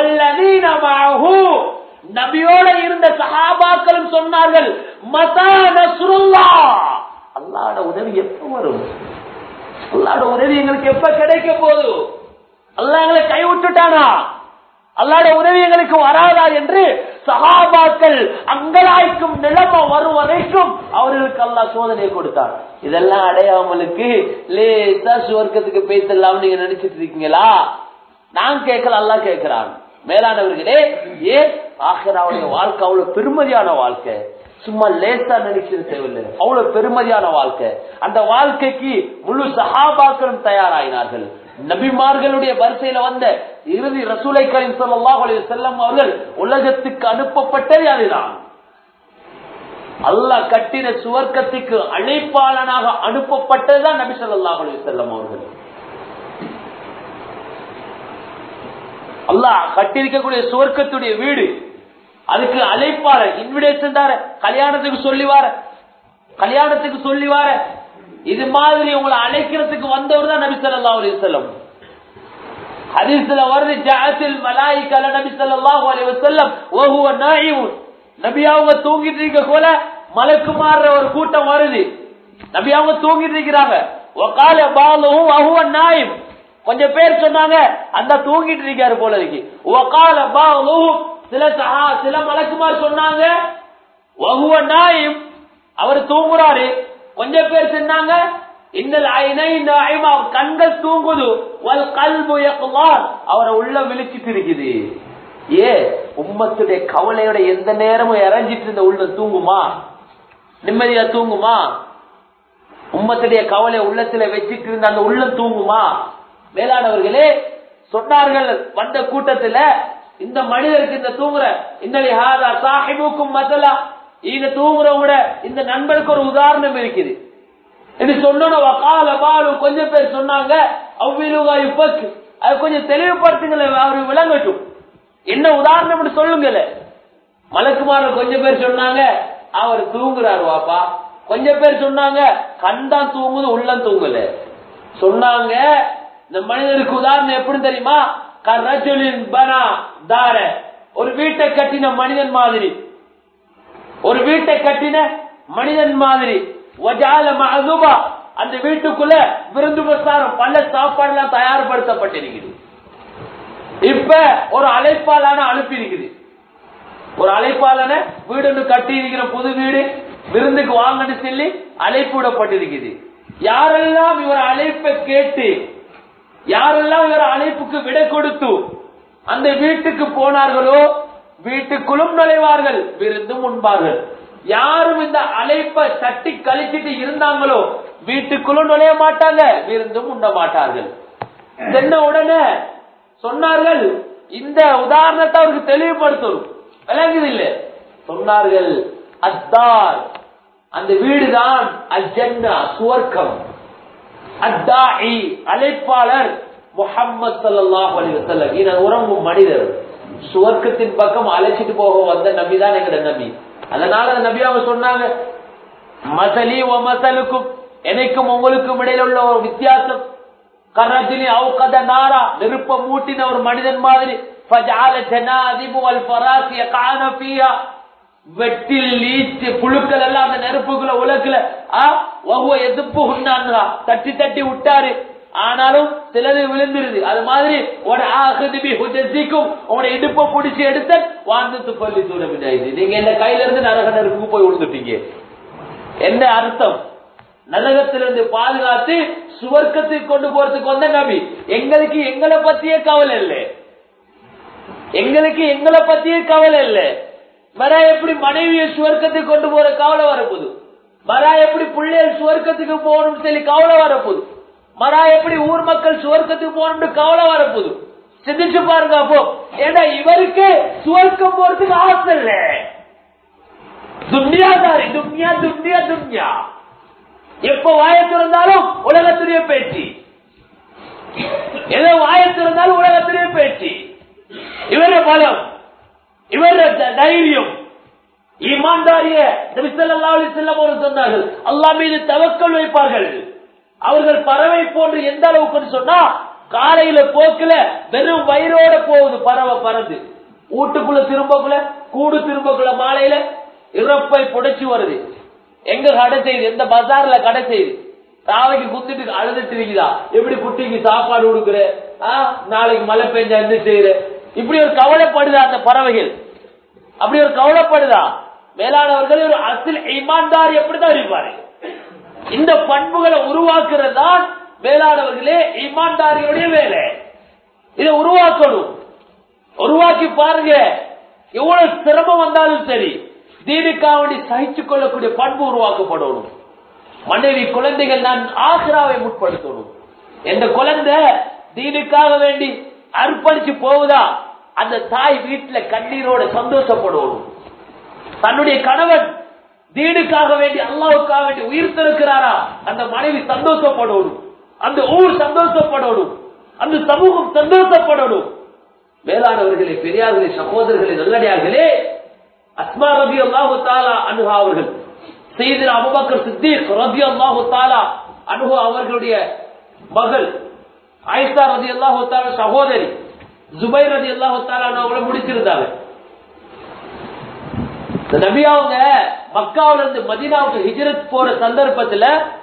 நபியோட இருந்த சஹாபாக்களும் சொன்னார்கள் மதா நஸ்ருல்லா அல்லாட உதவி எப்ப வரும் அல்லாட உதவி எங்களுக்கு எப்ப கிடைக்க போகுது அல்லாஹ் எங்களை கைவிட்டுட்டானா அல்லாட உதவி எங்களுக்கு வராதா என்று சகாபாக்கள் அங்கலாய்க்கும் நிலைமை வரும் வரைக்கும் அவர்களுக்கு அல்லாஹ் சோதனை கொடுத்தார் இதெல்லாம் அடையாமலுக்கு லேசா சுவர்க்கத்துக்கு பேசலாம் நீங்க நினைச்சிட்டு இருக்கீங்களா நான் கேட்கல அல்லாஹ் கேட்கிறான் மேலானவர்களே ஏன் ஆஹராவுடைய வாழ்க்கை அவ்வளவு பெருமதியான வாழ்க்கை சும்மா லேசா நினைக்கிறது தேவையில்லை அவ்வளவு பெருமதியான வாழ்க்கை அந்த வாழ்க்கைக்கு முழு சஹாபாக்களும் தயாராயினார்கள் நபிமார்களுடைய வரிசையில வந்த இறுதி ரசூலை கரீம் ஸல்லல்லாஹு அலைஹி வஸல்லம் அவர்கள் உலகத்துக்கு அனுப்பப்பட்டது அதுதான் அல்லாஹ் கட்டின சுவர்க்கத்துக்கு அழைப்பாளனாக அனுப்பப்பட்டதுதான் நபி ஸல்லல்லாஹு அலைஹி வஸல்லம் அவர்கள் அல்லாஹ் கட்டிருக்கக்கூடிய சுவர்க்கத்துடைய வீடு அதுக்கு அழைப்பாளர் இன்விடேஷன் தார கல்யாணத்துக்கு சொல்லி வார கல்யாணத்துக்கு சொல்லி வார இது மாதிரி உங்களை அழைக்கிறதுக்கு வந்தவர் தான் நபி ஸல்லல்லாஹு அலைஹி வஸல்லம் ஹதீஸ்ல வருது ஜஅத்தில் மலாயிகல நபி ஸல்லல்லாஹு அலைஹி வஸல்லம் வ ஹுவ நாயிம் நபி அவங்க தூங்கிட்டு இருக்க போல மலக்குமார ஒரு கூட்டம் வருது நபி அவங்க தூங்கிட்டு இருக்கிறாங்க வகால பாலுஹு வ ஹுவ நாயிம் கொஞ்சம் பேர் சொன்னாங்க அந்த தூங்கிட்டு இருக்காரு போல இருக்கு வகால பாலுஹு சில சஹா சில மலக்குமார் சொன்னாங்க வ ஹுவ நாயிம் அவர் தூங்குறாரு கொஞ்சம் பேர் சொன்னாங்க இன்னல் ஐனை நாயிமா கண்கள் தூங்குது வல் கல்பு யக்லார் அவரை உள்ள விழிச்சிட்டு இருக்குது ஏ உம்மத்துடைய கவலையோட எந்த நேரமும் இறஞ்சிட்டு இருந்த உள்ள தூங்குமா நிம்மதியா தூங்குமா உம்மத்துடைய கவலை உள்ளத்துல வச்சிட்டு இருந்த அந்த உள்ளம் தூங்குமா மேலானவர்களே சொன்னார்கள் வந்த கூட்டத்துல இந்த மனிதருக்கு இந்த தூங்குற இன்னலி ஹாதா சாஹிபுக்கும் மதலா இந்த தூங்குறவங்க இந்த நண்பருக்கு ஒரு உதாரணம் இருக்குது இது சொன்ன வக்கால பாலு கொஞ்சம் பேர் சொன்னாங்க அவ்விலுகா இப்பக்கு அது கொஞ்சம் தெளிவுபடுத்துங்களேன் அவரு விளங்கட்டும் என்ன உதாரணம் சொல்லுங்களே மலக்குமார கொஞ்சம் பேர் சொன்னாங்க அவர் தூங்குறாரு வாப்பா கொஞ்சம் பேர் சொன்னாங்க கண்தான் தூங்குது உள்ளம் தூங்கல சொன்னாங்க இந்த மனிதருக்கு உதாரணம் எப்படி தெரியுமா கரஜுலின் பனா தார ஒரு வீட்டை கட்டின மனிதன் மாதிரி ஒரு வீட்டை கட்டின மனிதன் மாதிரி வஜால மஹதுபா அந்த வீட்டுக்குள்ள விருந்து பிரசாரம் பல சாப்பாடு எல்லாம் தயார்படுத்தப்பட்டிருக்குது இப்ப ஒரு அழைப்பாளான அனுப்பி இருக்குது ஒரு அழைப்பாளன வீடு ஒன்று கட்டி இருக்கிற புது வீடு விருந்துக்கு வாங்கன்னு சொல்லி அழைப்பு விடப்பட்டிருக்குது யாரெல்லாம் இவர் அழைப்பை கேட்டு யாரெல்லாம் இவர் அழைப்புக்கு விடை கொடுத்து அந்த வீட்டுக்கு போனார்களோ வீட்டுக்குள்ளும் நுழைவார்கள் விருந்தும் உண்பார்கள் யாரும் இந்த அழைப்பை தட்டி கழிச்சிட்டு இருந்தாங்களோ வீட்டுக்குள்ளும் நுழைய மாட்டாங்க விருந்தும் உண்ண மாட்டார்கள் சென்ன உடனே சொன்னார்கள் இந்த உதாரணத்தை அவருக்கு தெளிவுபடுத்தணும் விளங்குது இல்ல சொன்னார்கள் அத்தார் அந்த வீடுதான் அஜன்னா சுவர்க்கம் அத்தாஇ அழைப்பாளர் முஹம்மது ஸல்லல்லாஹு அலைஹி வஸல்லம் இன உறங்கும் மனிதர் சுவர்க்கத்தின் பக்கம் அழைச்சிட்டு போக வந்த நபி தான் எங்கட நபி அதனால அந்த நபி அவங்க சொன்னாங்க மசலி ஒ மசலுக்கும் எனக்கும் உங்களுக்கும் இடையில உள்ள ஒரு வித்தியாசம் கரஜினி அவுகத நாரா நெருப்ப மூட்டின ஒரு மனிதன் மாதிரி ஃபஜஅல ஜனாதிபு வல் ஃபராஸ் யகான ஃபியா வெட்டில் லீச்சு புழுக்கள் எல்லாம் அந்த நெருப்புக்குள்ள உலக்குல வகுவ எதிர்ப்பு உண்ணாங்க தட்டி தட்டி விட்டாரு ஆனாலும் சிலது விழுந்துருது அது மாதிரி ஒரு ஆகுதிபி ஹுஜசிக்கும் உங்களோட இடுப்பை பிடிச்சி எடுத்த வாழ்ந்து பள்ளி தூரமிடாது நீங்க இந்த கையில இருந்து நரக நெருப்புக்கு போய் விழுந்துட்டீங்க என்ன அர்த்தம் நரகத்திலிருந்து பாதுகாத்து சுவர்க்கத்துக்கு கொண்டு போறதுக்கு வந்த நபி எங்களுக்கு எங்களை பத்தியே கவலை இல்லை எங்களுக்கு எங்களை பத்தியே கவலை இல்லை வரா எப்படி மனைவியை சுவர்க்கத்துக்கு கொண்டு போற கவலை வரப்போகுது மரா எப்படி பிள்ளைகள் சுவர்க்கத்துக்கு போகணும்னு சொல்லி கவலை வரப்போகுது மரா எப்படி ஊர் மக்கள் சுவர்க்கத்துக்கு போகணும்னு கவலை வரப்போகுது சிந்திச்சு பாருங்க அப்போ ஏன்னா இவருக்கு சுவர்க்கம் போறதுக்கு ஆசை இல்ல துன்யாதாரி துன்யா துன்யா துன்யா எப்ப வாய திறந்தாலும் உலகத்துடைய பேச்சு எதோ வாய திறந்தாலும் உலகத்துடைய பேச்சு இவர பலம் இவர தைரியம் ஈமான்தாரிய செல்லம் ஒரு சொன்னார்கள் அல்லா மீது தவக்கல் வைப்பார்கள் அவர்கள் பறவை போன்று எந்த அளவுக்கு சொன்னா காலையில போக்குல வெறும் வயிறோட போகுது பறவை பறந்து வீட்டுக்குள்ள திரும்பக்குள்ள கூடு திரும்பக்குள்ள மாலையில இறப்பை புடைச்சு வருது எங்க கடை செய்யுது எந்த பஜார்ல கடை செய்யுது நாளைக்கு குத்திட்டு அழுதுட்டு இருக்குதா எப்படி குட்டிக்கு சாப்பாடு கொடுக்குற ஆ, நாளைக்கு மழை பெஞ்சா என்ன செய்யற இப்படி ஒரு கவலைப்படுதா அந்த பறவைகள் அப்படி ஒரு கவலைப்படுதா மேலானவர்கள் ஒரு அசில் ஈமான்தார் எப்படிதான் இருப்பாரு இந்த பண்புகளை உருவாக்குறது தான் மேலானவர்களே ஈமான்தாரியுடைய வேலை இதை உருவாக்கணும் உருவாக்கி பாருங்க எவ்வளவு சிரமம் வந்தாலும் சரி தீனுக்காக வேண்டி சகிச்சுக் கொள்ளக்கூடிய பண்பு உருவாக்கப்படணும் மனைவி குழந்தைகள் நான் ஆசிராவை முற்படுத்தணும் எந்த குழந்தை தீனுக்காக வேண்டி அர்ப்பணிச்சு போகுதா அந்த தாய் வீட்டுல கண்ணீரோட சந்தோஷப்படணும் தன்னுடைய கணவன் தீனுக்காக வேண்டி அல்லாவுக்காக வேண்டி உயிர் திறக்கிறாரா அந்த மனைவி சந்தோஷப்படணும் அந்த ஊர் சந்தோஷப்படணும் அந்த சமூகம் சந்தோஷப்படணும் வேளாணவர்களே பெரியார்களே சகோதரர்களே நல்லடியார்களே அஸ்மா ரபி அல்லாஹு தாலா அனுகா அவர்கள் செய்திர அபுபக்கர் சித்திக் ரபி அல்லாஹு தாலா அனுகா அவர்களுடைய மகள் ஆயிஷா ரதி அல்லாஹு தாலா சகோதரி ஜுபைர் ரதி அல்லாஹு தாலா அவங்கள முடிச்சிருந்தாங்க இந்த நபி அவங்க மக்காவுல இருந்து மதீனாவுக்கு ஹிஜ்ரத் போற சந்தர்ப்பத்துல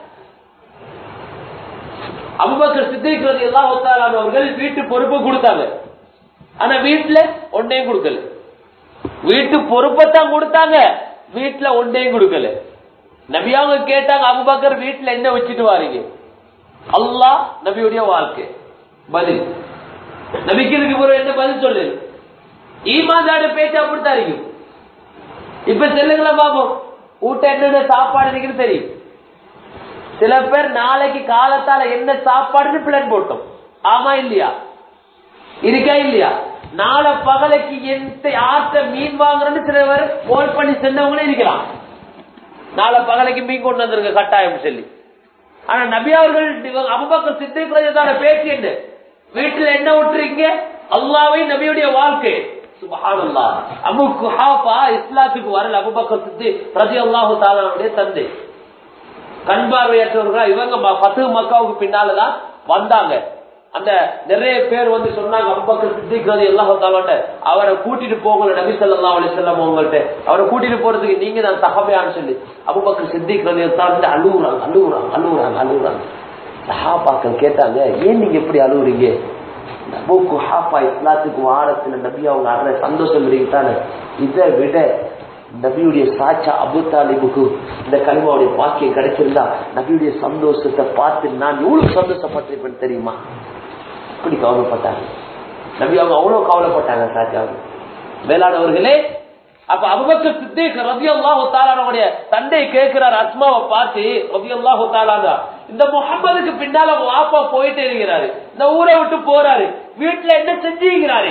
அபுபக்கர் சித்திக் ரதி அல்லாஹு தாலா அவர்கள் வீட்டு பொறுப்பு கொடுத்தாங்க ஆனா வீட்டுல ஒன்றையும் கொடுக்கல வீட்டு பொறுப்பத்தான் கொடுத்தாங்க வீட்டுல ஒன்றையும் கொடுக்கல நபியாங்க கேட்டாங்க அபுபக்கர் வீட்டுல என்ன வச்சுட்டு வாரீங்க அல்லாஹ் நபியுடைய வாழ்க்கை பதில் நபிக்கு இதுக்கு பிறகு என்ன பதில் சொல்லு ஈமாதாட பேச்சு அப்படித்தான் இருக்கும் இப்ப செல்லுங்களா பாப்போம் ஊட்ட என்னென்ன சாப்பாடு இருக்குன்னு தெரியும் சில பேர் நாளைக்கு காலத்தால என்ன சாப்பாடுன்னு பிளான் போட்டோம் ஆமா இல்லையா இருக்கா இல்லையா நாளை பகலைக்கு எந்த ஆட்ட மீன் வாங்குறேன்னு சில பேர் போல் பண்ணி சென்றவங்களே இருக்கலாம் நாளை பகலைக்கு மீன் கொண்டு வந்திருக்க கட்டாயம் சொல்லி ஆனா நபி அவர்கள் இவங்க அபுபக்கர் சித்திக்கிறதான பேச்சு என்ன வீட்டுல என்ன விட்டுறீங்க அல்லாவை நபியுடைய வாழ்க்கை சுபஹானல்லா அபு குஹாபா இஸ்லாத்துக்கு வரல அபுபக்கர் சித்தி ரதி அல்லாஹு தாலாவுடைய தந்தை கண் பார்வையற்றவர்களா இவங்க ம- பத்து மக்காவுக்கு பின்னாலதான் வந்தாங்க அந்த நிறைய பேர் வந்து சொன்னாங்க அபுபக்கர் சித்திக் ரதி அல்லாஹு தாலாட்ட அவரை கூட்டிட்டு போகல நபி ஸல்லல்லாஹு அலைஹி வஸல்லம் உங்கள்ட்ட அவரை கூட்டிட்டு போறதுக்கு நீங்க தான் சஹாபியான்னு சொல்லி அபுபக்கர் சித்திக் ரதி தாலாட்ட அழுகுறாங்க அழுகுறாங்க அழுகுறாங்க அழுகுறாங்க சஹாபாக்கள் கேட்டாங்க ஏன் நீங்க எப்படி அழுகுறீங்க அபு குஹாஃபா இஸ்லாத்துக்கு வாரத்துல நபி அவங்க அற சந்தோஷம் இருக்குதானே இதை விட நபியுடைய சாச்சா அபு தாலிபுக்கு இந்த கலிமாவுடைய பாக்கியம் கிடைச்சிருந்தா நபியுடைய சந்தோஷத்தை பார்த்து நான் எவ்வளவு சந்தோஷப்பட்டிருப்பேன் தெரியுமா இப்படி கவலைப்பட்டாங்க நபி அவங்க அவ்வளவு கவலைப்பட்டாங்க சாச்சாவுக்கு மேலானவர்களே அப்ப அபுபக்கர் சித்திக் ரபி அல்லாஹு தாலானுடைய தந்தை கேட்கிறார் அஸ்மாவை பார்த்து ரபி அல்லாஹு தாலானா இந்த முகம்மதுக்கு பின்னால அவங்க வாப்பா போயிட்டே இருக்கிறாரு இந்த ஊரை விட்டு போறாரு வீட்டுல என்ன செஞ்சுக்கிறாரு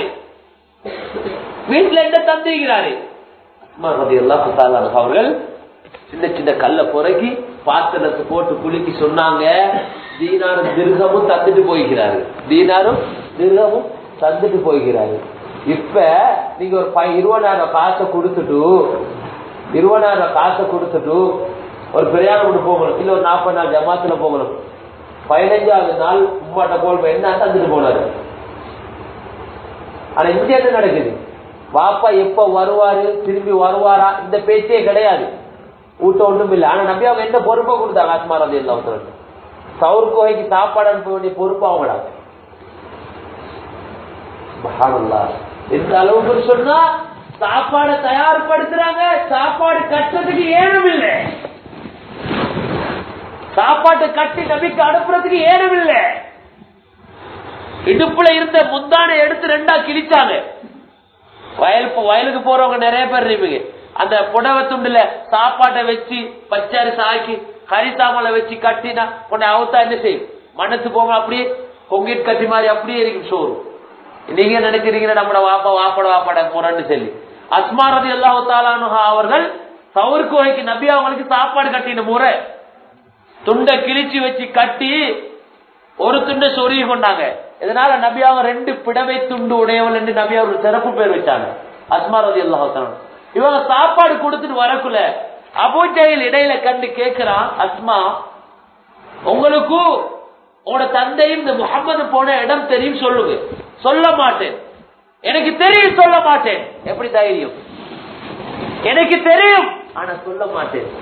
வீட்டுல என்ன தந்துகிறாரு அஸ்மா ரபி அல்லாஹு தாலானு அவர்கள் சின்ன சின்ன கல்ல பொறக்கி பாத்திரத்தை போட்டு குலுக்கி சொன்னாங்க தீனாரும் திருகமும் தந்துட்டு போய்கிறாரு தீனாரும் திருகமும் தந்துட்டு போய்கிறாரு இப்ப நீங்க ஒரு பை- இருபதாயிரம் காசை கொடுத்துட்டு இருபதாயிரம் காசை கொடுத்துட்டு ஒரு பிரயாணம் கொண்டு போகணும் இல்ல ஒரு நாற்பது நாள் ஜமாத்துல போகணும் பதினஞ்சாவது நாள் உம்மாட்ட போல் என்ன தந்துட்டு போனாரு ஆனா இங்க என்ன நடக்குது பாப்பா எப்ப வருவாரு திரும்பி வருவாரா இந்த பேச்சே கிடையாது ஊட்ட ஒன்றும் இல்லை ஆனா நம்பி அவங்க என்ன பொறுப்பை கொடுத்தாங்க ஆத்மா ரதி எல்லாம் சவுர் கோகைக்கு சாப்பாடு அனுப்ப வேண்டிய பொறுப்பு அவங்களா சுப்ஹானல்லாஹ். எந்த அளவுக்கு சொன்னா சாப்பாடை தயார்படுத்துறாங்க சாப்பாடு கட்டுறதுக்கு ஏனும் இல்லை சாப்பாட்டை கட்டி நபிக்கு அனுப்புறதுக்கு ஏனும் இல்லை இடுப்புல இருந்த முந்தானை எடுத்து ரெண்டா கிழிச்சாங்க வயல் வயலுக்கு போறவங்க நிறைய பேர் இருப்பீங்க அந்த புடவை துண்டுல சாப்பாட்டை வச்சு பச்சரி சாக்கி கரிசாமலை வச்சு கட்டினா உன்னை அவுத்தா என்ன செய்யும் மனசு போக அப்படியே பொங்கிட் கட்டி மாதிரி அப்படியே இருக்கும் சோறு நீங்க நினைக்கிறீங்க நம்மட வாப்பா வாப்பட வாப்பாட போறன்னு சொல்லி அஸ்மாரதி அல்லாஹு தாலானுஹா அவர்கள் சவுருக்கு வகைக்கு நபி அவங்களுக்கு சாப்பாடு கட்டின முறை துண்டை கிழிச்சு வச்சு கட்டி ஒரு துண்டை சொருகி கொண்டாங்க இதனால நபி அவங்க ரெண்டு பிடவை துண்டு உடையவள் என்று நபி அவர் சிறப்பு பேர் வச்சாங்க அஸ்மா ரதி அல்லாஹ் இவங்க சாப்பாடு கொடுத்துட்டு வரக்குள்ள அபூஜையில் இடையில கண்டு கேட்கிறான் அஸ்மா உங்களுக்கு உங்களோட தந்தையும் இந்த முகம்மது போன இடம் தெரியும் சொல்லுங்க சொல்ல மாட்டேன் எனக்கு தெரியும் சொல்ல மாட்டேன் எப்படி தைரியம் எனக்கு தெரியும் ஆனா சொல்ல மாட்டேன்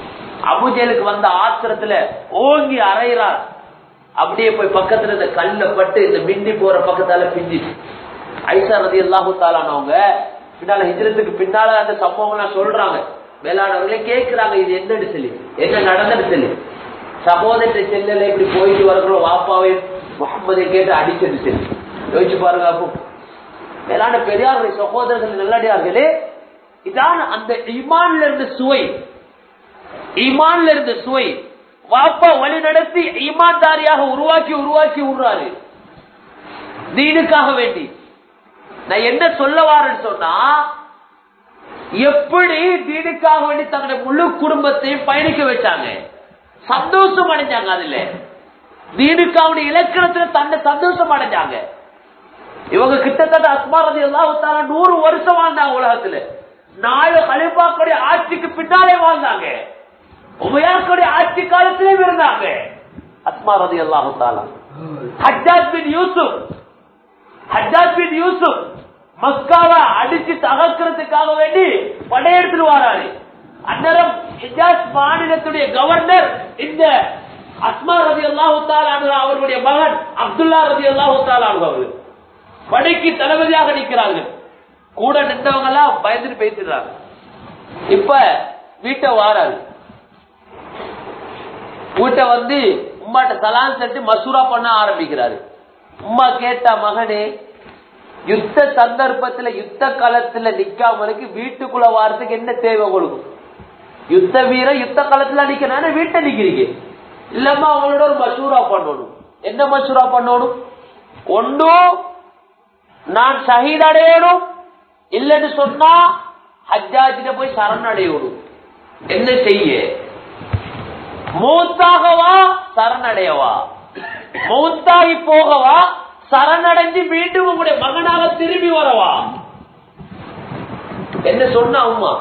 அபுஜேலுக்கு வந்த ஆத்திரத்துல ஓங்கி அரைகிறார் அப்படியே போய் பக்கத்துல இந்த கல்ல பட்டு இந்த மிண்டி போற பக்கத்தால பிஞ்சிச்சு ஐசா ரதி அல்லாஹு தாலானவங்க பின்னால ஹிஜ்ரத்துக்கு பின்னால அந்த சம்பவம் எல்லாம் சொல்றாங்க மேலானவர்களே கேட்கிறாங்க இது என்னன்னு சொல்லி என்ன நடந்தது சொல்லி சகோதர செல்லல இப்படி போயிட்டு வருகிறோம் வாப்பாவை முகம்மதை கேட்டு அடிச்சது சொல்லி யோசிச்சு பாருங்க அப்போ மேலான பெரியார்கள் சகோதரர்கள் நல்லடியார்களே இதான் அந்த ஈமான்ல இருந்த சுவை ஈமான்ல இருந்த சுவை வாப்பா வழி நடத்தி ஈமான்தாரியாக உருவாக்கி உருவாக்கி விடுறாரு தீனுக்காக வேண்டி நான் என்ன சொல்ல வாரேன்னு சொன்னா எப்படி தீனுக்காக வேண்டி தங்களுடைய முழு குடும்பத்தையும் பயணிக்க வச்சாங்க சந்தோஷம் அடைஞ்சாங்க அதுல தீனுக்காவுடைய இலக்கணத்துல தன்னை சந்தோஷம் அடைஞ்சாங்க இவங்க கிட்டத்தட்ட அஸ்மாரதி எல்லாம் நூறு வருஷம் வாழ்ந்தாங்க உலகத்துல நாலு கலிபாக்களுடைய ஆட்சிக்கு பின்னாலே வாழ்ந்தாங்க உமையாக்களுடைய ஆட்சி காலத்திலே இருந்தாங்க அஸ்மாரதி அல்லாஹு ஹஜ்ஜாத் பின் யூசுப் ஹஜ்ஜாத் பின் யூசுப் மக்காவை அடிச்சு தகர்க்கிறதுக்காக வேண்டி படையெடுத்துட்டு வராரு அந்நேரம் ஹிஜாஸ் மாநிலத்துடைய கவர்னர் இந்த அஸ்மா ரதி அல்லாஹு அவருடைய மகன் அப்துல்லா ரதி அல்லாஹு அவரு படைக்கு தளபதியாக நிற்கிறாங்க கூட நின்றவங்க எல்லாம் பயந்துட்டு பேசிடுறாங்க இப்ப வீட்டை வாராரு வீட்டை வந்து உம்மாட்ட சலான் செட்டு மசூரா பண்ண ஆரம்பிக்கிறாரு உம்மா கேட்ட மகனே யுத்த சந்தர்ப்பத்துல யுத்த காலத்துல நிக்காமலுக்கு வீட்டுக்குள்ள வாரத்துக்கு என்ன தேவை கொடுக்கும் யுத்த வீர யுத்த காலத்துல நிக்கணும் வீட்டை நிக்கிறீங்க இல்லம்மா அவங்களோட ஒரு மசூரா பண்ணணும் என்ன மசூரா பண்ணணும் ஒன்னும் நான் ஷஹீத் அடையணும் இல்லன்னு சொன்னா ஹஜ்ஜாஜிட்ட போய் சரணடையணும் என்ன செய்ய மூத்தாகவா சரணடையவா மூத்தாகி போகவா சரணடைஞ்சு மீண்டும் உங்களுடைய மகனாக திரும்பி வரவா என்ன சொன்ன அம்மா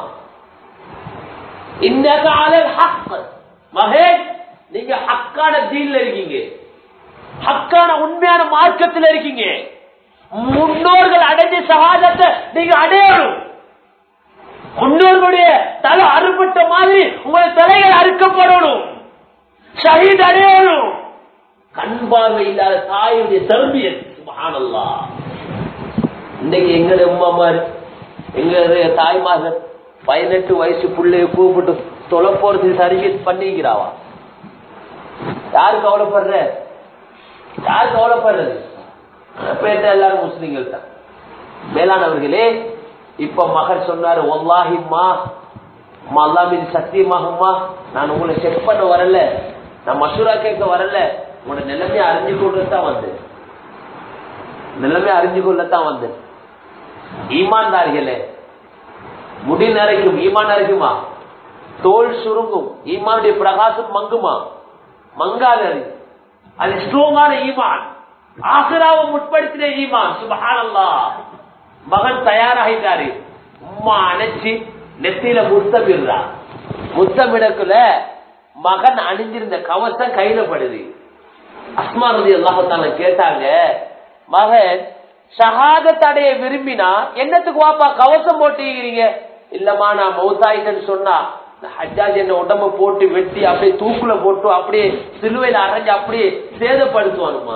இந்த கால ஹக் மகேஷ் நீங்க ஹக்கான தீன்ல இருக்கீங்க ஹக்கான உண்மையான மார்க்கத்தில் இருக்கீங்க முன்னோர்கள் அடைஞ்ச சகாதத்தை நீங்க அடையணும் முன்னோர்களுடைய தலை அறுபட்ட மாதிரி உங்களுடைய தலைகள் அறுக்கப்படணும் ஷஹீத் அடையணும் கண் பார்வை இல்லாத தாயுடைய தர்மியல் சுபஹானல்லா இன்னைக்கு எங்களுடைய உமாமார் எங்களுடைய தாய்மார்கள் பதினெட்டு வயசு பிள்ளைய கூப்பிட்டு தொலை போறது சர்வீஸ் பண்ணிக்கிறாவா யாரு கவலைப்படுற யாரு கவலைப்படுறது பேட்ட எல்லாரும் முஸ்லீம்கள் தான் மேலானவர்களே இப்ப மகர் சொன்னாரு ஒல்லாஹிம்மா அல்லா மீது சத்தியமாகுமா நான் உங்களை செக் பண்ண வரல நான் மசூரா கேட்க வரல உங்களோட நிலைமையை அறிஞ்சு கொண்டுதான் வந்தேன் நிலைமை அறிஞ்சு கொள்ளத்தான் வந்தேன் ஈமான்தார்களே முடி நரைக்கும் ஈமான் நரைக்குமா தோல் சுருங்கும் ஈமானுடைய பிரகாசம் மங்குமா மங்காது அது அது ஸ்ட்ராங்கான ஈமான் ஆசிராவை முற்படுத்தின ஈமான் சுபஹானல்லா மகன் தயாராகிட்டாரு உம்மா அணைச்சி நெத்தியில முத்தமிடுறா முத்தமிடக்குல மகன் அணிஞ்சிருந்த கவசம் கையில படுது அஸ்மா ரதி அல்லாஹால கேட்டாங்க மகன் ஷஹாதத் அடைய விரும்பினா என்னத்துக்கு வாப்பா கவசம் போட்டுக்கிறீங்க இல்லம்மா நான் மௌத்தாயிட்டேன்னு சொன்னா ஹஜ்ஜாஜ் என்ன உடம்ப போட்டு வெட்டி அப்படியே தூக்குல போட்டு அப்படியே சிலுவையில அரைஞ்சு அப்படியே சேதப்படுத்துவானுமா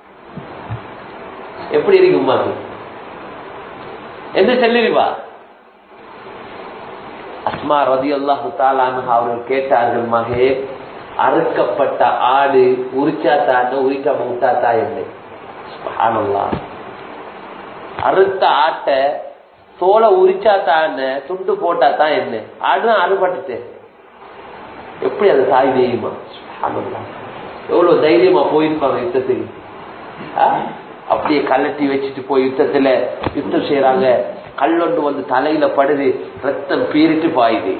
எப்படி இருக்குமா அது என்று சொல்லிருவா அஸ்மா ரதி அல்லாஹு அவர்கள் கேட்டார்கள் மகே அறுக்கப்பட்ட ஆடு உரிச்சாத்தான்னு உரிக்காம விட்டாத்தா என்ன சுப்ஹானல்லாஹ். அறுத்த ஆட்டை தோலை உரிச்சாத்தான்னு துண்டு போட்டாதான் என்ன ஆடுதான் அறுபட்டுட்டு எப்படி அது தாய் தெய்வமா சுப்ஹானல்லாஹ். எவ்வளவு தைரியமா போயிருப்பாங்க யுத்தத்துக்கு ஆ? அப்படியே கலட்டி வச்சுட்டு போய் யுத்தத்துல யுத்தம் செய்யறாங்க கல்லொண்டு வந்து தலையில படுது ரத்தம் பீரிட்டு பாயுது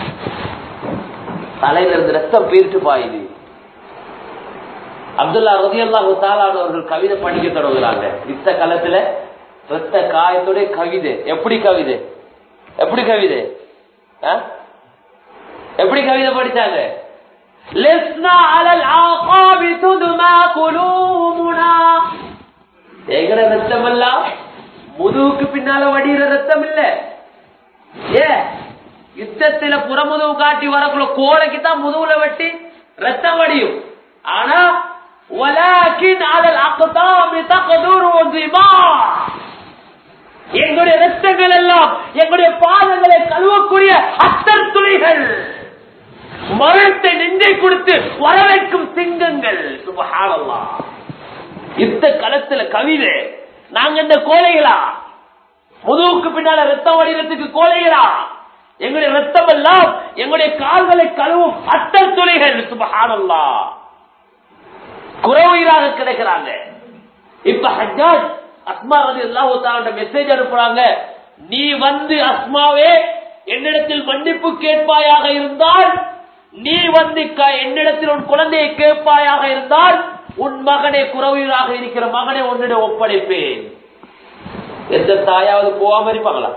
தலையில இருந்து ரத்தம் பீரிட்டு பாயுது அப்துல்லா ரதி அல்லாஹு அவர்கள் கவிதை படிக்க தொடங்குறாங்க யுத்த காலத்துல ரத்த காயத்தோட கவிதை எப்படி கவிதை எப்படி கவிதை ஆ? எப்படி கவிதை படிச்சாங்க لسنا على العقاب تدمى قلوبنا எங்கட ரத்தம் எல்லாம் முதுகுக்கு பின்னால வடிகிற ரத்தம் இல்ல ஏ யுத்தத்துல புறமுதுவு காட்டி வரக்குள்ள கோலைக்கு தான் முதுகுல வெட்டி ரத்தம் வடியும் ஆனா வலாக்கின் அதல் அக்கதாமி தகதூரு ஒன்றிமா எங்களுடைய ரத்தங்கள் எல்லாம் எங்களுடைய பாதங்களை கழுவக்கூடிய அத்தர் துளிகள் மரத்தை நெஞ்சை கொடுத்து வரவேற்கும் சிங்கங்கள் சுபஹானல்லா யுத்த களத்துல கவிதை நாங்க இந்த கோலைகளா முதுகுக்கு பின்னால ரத்தம் வடிவத்துக்கு கோலைகளா எங்களுடைய ரத்தம் எல்லாம் எங்களுடைய கால்களை கழுவும் அத்தர் துளிகள் சுபஹானல்லா குறவுயிராக கிடைக்கிறாங்க இப்ப ஹஜ்ஜாஜ் அஸ்மா ரதி அல்லாஹு மெசேஜ் அனுப்புறாங்க நீ வந்து அஸ்மாவே என்னிடத்தில் மன்னிப்பு கேட்பாயாக இருந்தால் நீ வந்து க- என்னிடத்தில் உன் குழந்தையை கேட்பாயாக இருந்தால் உன் மகனை குறவுயிராக இருக்கிற மகனை உன்னிடம் ஒப்படைப்பேன் எந்த தாயாவது போகாம இருப்பாங்களா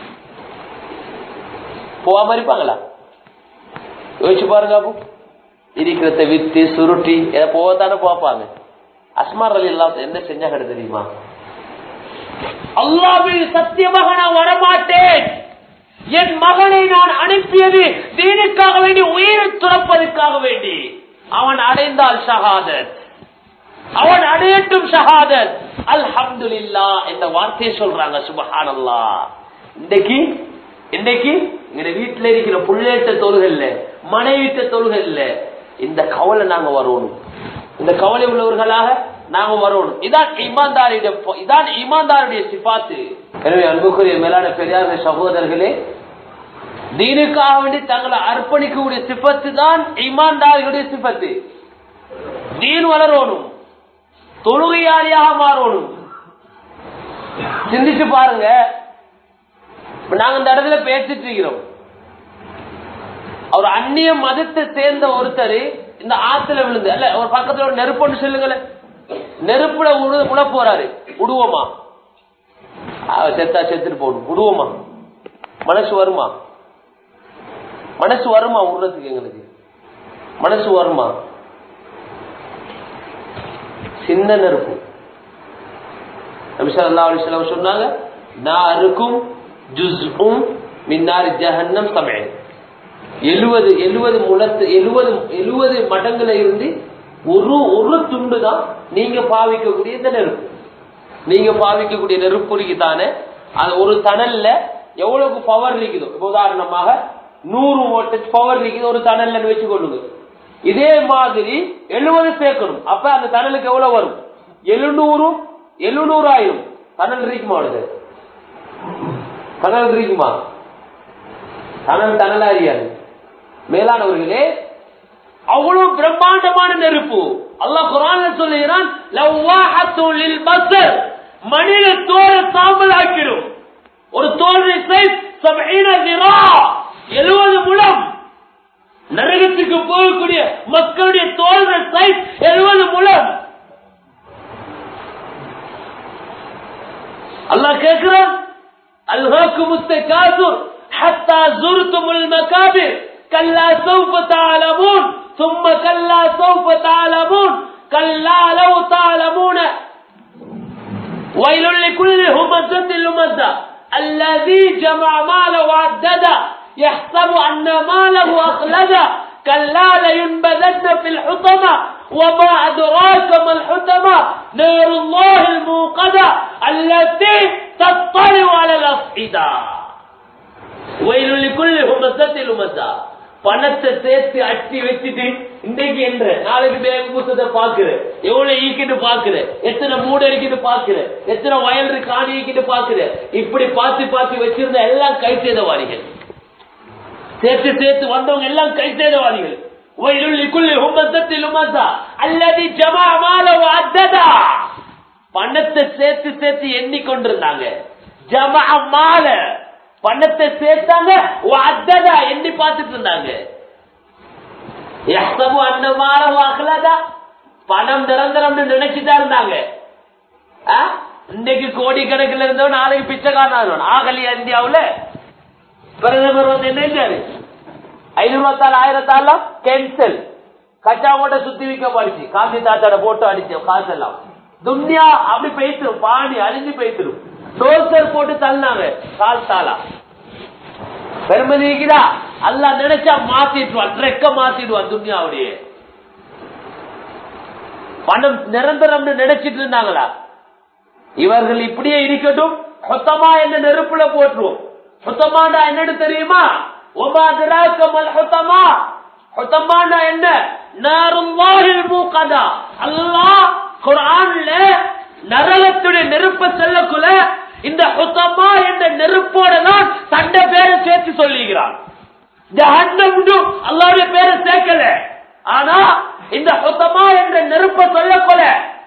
போகாம இருப்பாங்களா யோசிச்சு பாருங்க அப்போ இருக்கிறத வித்து சுருட்டி எதை போகத்தானே பார்ப்பாங்க அஸ்மார் அலி எல்லாம் என்ன செஞ்சாங்க தெரியுமா அல்லாவில் சத்தியமாக நான் வரமாட்டேன் என் மகனை நான் அனுப்பியது தீனுக்காக வேண்டி உயிரை துறப்பதற்காக வேண்டி அவன் அடைந்தால் ஷஹாதத் அவன் அடையட்டும் ஷஹாதத் அல்ஹம்துலில்லா என்ற வார்த்தையை சொல்றாங்க சுபஹானல்லா இன்றைக்கு இன்றைக்கு எங்க வீட்டுல இருக்கிற புள்ளேட்ட தொழுகல்ல மனைவிட்ட தொழுகல்ல இந்த கவலை நாங்க வரணும் இந்த கவலை உள்ளவர்களாக நாங்க வரணும் இதான் ஈமான்தாருடைய இதான் ஈமான்தாருடைய சிபாத்து எனவே அன்புக்குரிய மேலான பெரியார் சகோதரர்களே தீனுக்காக வேண்டி தங்களை அர்ப்பணிக்கக்கூடிய சிபத்து தான் ஈமான்தார்களுடைய சிபத்து தீன் வளரணும் தொழுகையாளியாக மாறணும் சிந்திச்சு பாருங்க இப்ப நாங்க இந்த இடத்துல பேசிட்டு இருக்கிறோம் அவர் அந்நிய மதத்தை சேர்ந்த ஒருத்தர் இந்த ஆத்துல விழுந்து அல்ல ஒரு பக்கத்துல ஒரு நெருப்புன்னு சொல்லுங்களேன் நெருப்புல உழு- உழ போறாரு விடுவோமா ஆ, செத்தா செத்துட்டு போடும் விடுவோமா மனசு வருமா மனசு வருமா விடுறதுக்கு எங்களுக்கு மனசு வருமா சின்ன நெருப்பு நபி ஸல்லல்லாஹு அலைஹி வஸல்லம் சொன்னாங்க நாருக்கும் ஜுஸ்உம் மின் நாரி ஜஹன்னம் சமய எழுவது எழுவது முழத்து எழுவது எழுவது மடங்குல இருந்து ஒரு ஒரு துண்டு தான் நீங்க பாவிக்கக்கூடிய இந்த நெருப்பு நீங்க பாவிக்கக்கூடிய நெருப்புரிக்கு தானே அது ஒரு தணல்ல எவ்வளவுக்கு பவர் இருக்குதோ இப்ப உதாரணமாக நூறு வோல்டேஜ் பவர் இருக்குது ஒரு தணல்ல வச்சுக்கொள்ளுங்க இதே மாதிரி எழுபது சேர்க்கணும் அப்ப அந்த தணலுக்கு எவ்வளவு வரும் எழுநூறு எழுநூறு ஆயிரம் தணல் இருக்குமா அவனுக்கு தணல் இருக்குமா தணல் தணலா அறியாது மேலானவர்களே அவ்வளவு பிரம்மாண்டமான நெருப்பு அல்லாஹ் குரான்ல சொல்லுகிறான் லவ்வாஹத்துல் லில் பஸர் மனித தோல சாம்பல் ஆக்கிடும் ஒரு தோலை சைஸ் சபீன திரா 70 முழம் நரகத்துக்கு போகக்கூடிய மக்களுடைய தோல்கள் சைஸ் 70 முழம் அல்லாஹ் கேட்கிறான் அல்ஹாக்கும் التكاثر حتى زرتم المكابر كلا سوف تعلمون ثم كلا سوف تعلمون كلا لو تعلمون ويل لكل همزة لمزة الذي جمع ماله وعدده يحسب أن ماله أخلده كلا لينبذن في الحطمة وما أدراك ما الحطمة نار الله الموقدة التي تطلع على الأفئدة ويل لكل همزة لمزة பணத்தை சேர்த்து அட்டி வச்சுட்டு இன்றைக்கு என்ற நாளைக்கு பேங்க் புத்தகத்தை பாக்குற எவ்வளவு ஈக்கிட்டு பாக்குற எத்தனை மூட இருக்குது பாக்குற எத்தனை வயல் இருக்கு காணி ஈக்கிட்டு பாக்குற இப்படி பார்த்து பார்த்து வச்சிருந்த எல்லாம் கை செய்தவாதிகள் சேர்த்து சேர்த்து வந்தவங்க எல்லாம் கை செய்தவாதிகள் வயலுள்ளிக்குள்ளே ஹும்மத்தத்தில் உமசா அல்லது ஜமா மாலவ அத்ததா பணத்தை சேர்த்து சேர்த்து எண்ணிக்கொண்டிருந்தாங்க ஜமா மால பணத்தை சேர்த்தாங்க அத்ததா எண்ணி பார்த்துட்டு இருந்தாங்க யஹ்சபு அன்ன மாலவ அஹ்லதா பணம் நிரந்தரம்னு நினைச்சுட்டா இருந்தாங்க ஆ? இன்னைக்கு கோடி கணக்கில் இருந்தவன் நாளைக்கு பிச்சைக்காரன் ஆகலையா இந்தியாவுல பிரதமர் வந்து என்ன செஞ்சாரு ஐநூறுவத்தாள் ஆயிரத்தாலாம் கேன்சல் கச்சா மூட்டை சுத்தி வைக்கப்படுச்சு காந்தி தாத்தாட போட்டோ அடிச்சு காசு எல்லாம் துன்யா அப்படி பேசிடும் பாணி அழிஞ்சு பேசிடும் டோசர் போட்டு தள்ளினாங்க கால் தாளா பெருமதிக்குதா அல்ல நினைச்சா மாத்திடுவான் ரெக்க மாத்திடுவான் துன்யாவுடைய பணம் நிரந்தரம்னு நினைச்சிட்டு இருந்தாங்களா இவர்கள் இப்படியே இருக்கட்டும் சொத்தமா என்ன நெருப்புல போட்டுருவோம் சொத்தமாண்டா என்னன்னு தெரியுமா ஒமா திராக்கமல் சொத்தமா சொத்தமாண்டா என்ன நாருல்லாஹில் மூக்கதா அல்லாஹ் குர்ஆன்ல நரகத்துடைய நெருப்ப செல்லக்குள்ள இந்த ஹுத்தமா என்ற நெருப்போட தான் தண்ட பேரை சேர்த்து சொல்லுகிறான் ஜஹன்னம்னு அல்லாவுடைய பேரை சேர்க்கல ஆனா இந்த ஹுத்தமா என்ற நெருப்ப சொல்லக்கொல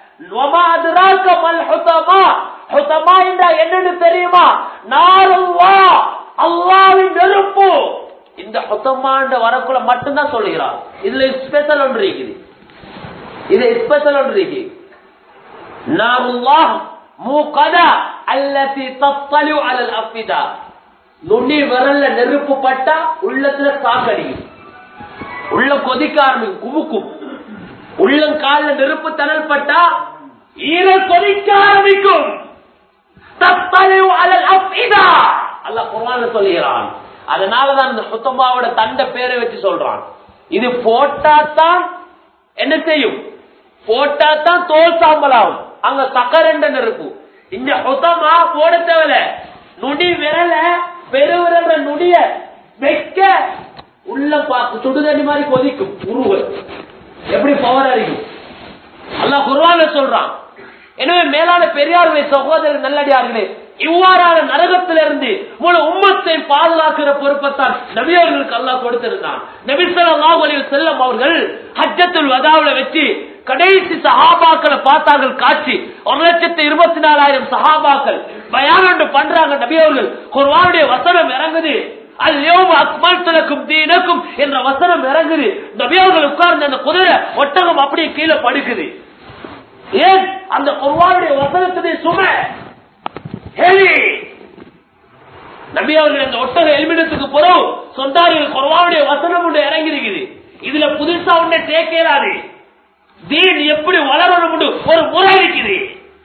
ஹுத்தமா என்றா என்னன்னு தெரியுமா நாருவா அல்லாவின் நெருப்பு இந்த ஹுத்தமாண்ட வரக்குள்ள மட்டும்தான் சொல்லுகிறான் இதுல ஸ்பெஷல் ஒன்று இருக்குது இது ஸ்பெஷல் ஒன்று இருக்கு நாருல்லாஹ் மூகதா அல்லதி தத்தலு அலல் அஃபிதா நுனி விரல்ல நெருப்பு பட்டா உள்ளத்துல சாக்கடிக்கும் உள்ள கொதிக்க ஆரம்பிக்கும் குமுக்கும் உள்ளங்கால நெருப்பு தணல் பட்டா ஈர கொதிக்க ஆரம்பிக்கும் தத்தலு அலல் அஃபிதா அல்லாஹ் குர்ஆன்ல சொல்லுகிறான் அதனாலதான் இந்த சுத்தமாவோட தண்ட பேரை வச்சு சொல்றான் இது போட்டா தான் என்ன செய்யும் போட்டா தான் தோல் சாம்பலாகும் அங்க சக்கரண்ட நெருப்பு இந்த சுத்தமா போட தேவையில்ல நுடி விரல பெருவிரல நுடிய வைக்க உள்ள பார்த்து சுடுதண்ணி மாதிரி கொதிக்கும் உருவல் எப்படி பவர் அறிக்கும் அல்லாஹ் குர்ஆன்ல சொல்றான் எனவே மேலான பெரியார்களை சகோதரர் நல்லடியார்களே இவ்வாறான நரகத்திலிருந்து முழு உம்மத்தை பாதுகாக்கிற பொறுப்பைத்தான் நபியவர்களுக்கு அல்லாஹ் கொடுத்திருந்தான் நபி ஸல்லல்லாஹு அலைஹி வஸல்லம் அவர்கள் ஹஜ்ஜத்துல் வதாவுல வச்சு கடைசி சஹாபாக்களை பார்த்தார்கள் காட்சி ஒரு லட்சத்தி இருபத்தி நாலாயிரம் சஹாபாக்கள் பயான் ஒன்று பண்றாங்க நபி அவர்கள் குர்ஆனுடைய வசனம் இறங்குது அல்யோம அக்மல்தலக்கும் தீனக்கும் என்ற வசனம் இறங்குது நபி அவர்கள் உட்கார்ந்த அந்த குதிரை ஒட்டகம் அப்படியே கீழே படுக்குது ஏன் அந்த குர்ஆனுடைய வசனத்துடைய சுமை ஹெவி நபி அவர்கள் அந்த ஒட்டக எல்மினத்துக்கு பிறகு சொந்தாரிகள் குர்ஆனுடைய வசனம் ஒன்று இறங்கி இருக்குது இதுல புதுசா ஒன்றை சேர்க்கிறாரு தீன் எப்படி வளரணும் ஒரு முறை இருக்குது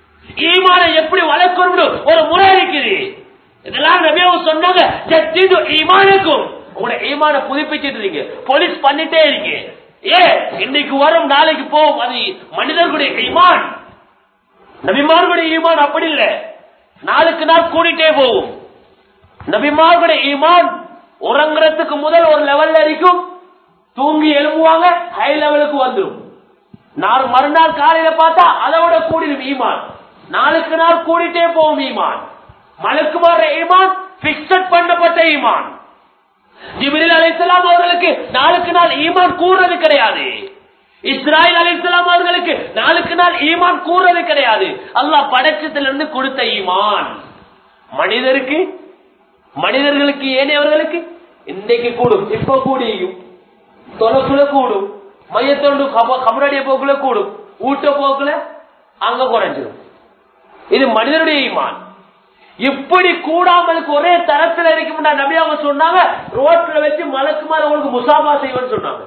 ஈமானை எப்படி வளர்க்கணும் ஒரு முறை இருக்குது இதெல்லாம் நபியாவும் சொன்னாங்க ஜத்திது ஈமானுக்கும் உங்களோட ஈமான புதுப்பிச்சிட்டு இருக்கீங்க போலீஸ் பண்ணிட்டே இருக்கு ஏ இன்னைக்கு வரும் நாளைக்கு போகும் அது மனிதர்களுடைய ஈமான் நபிமார்களுடைய ஈமான் அப்படி இல்லை நாளுக்கு நாள் கூடிட்டே போகும் நபிமார்களுடைய ஈமான் உறங்குறதுக்கு முதல் ஒரு லெவல்ல இருக்கும் தூங்கி எழுப்புவாங்க ஹை லெவலுக்கு வந்துடும் நாள் மறுநாள் காலையில பார்த்தா அதை விட கூடிடும் ஈமான் நாளுக்கு நாள் கூடிட்டே போகும் ஈமான் மலக்கு மாற ஈமான் பிக்சட் பண்ணப்பட்ட ஈமான் ஜிபிரில் அலிஸ்லாம் அவர்களுக்கு நாளுக்கு நாள் ஈமான் கூறுறது கிடையாது இஸ்ராயல் அலிஸ்லாம் அவர்களுக்கு நாளுக்கு நாள் ஈமான் கூறுறது கிடையாது அல்லாஹ் படைச்சத்திலிருந்து கொடுத்த ஈமான் மனிதருக்கு மனிதர்களுக்கு ஏனையவர்களுக்கு இன்றைக்கு கூடும் இப்ப கூடியும் தொலைக்குள்ள கூடும் மையத்தொண்டு கபரடிய போக்குல கூடும் ஊட்ட போக்குல அங்க குறைஞ்சிடும் இது மனிதனுடைய ஈமான் இப்படி கூடாமலுக்கு ஒரே தரத்துல இருக்கும் நபி அவங்க சொன்னாங்க ரோட்ல வச்சு மலக்குமார் அவங்களுக்கு முசாபா செய்வேன்னு சொன்னாங்க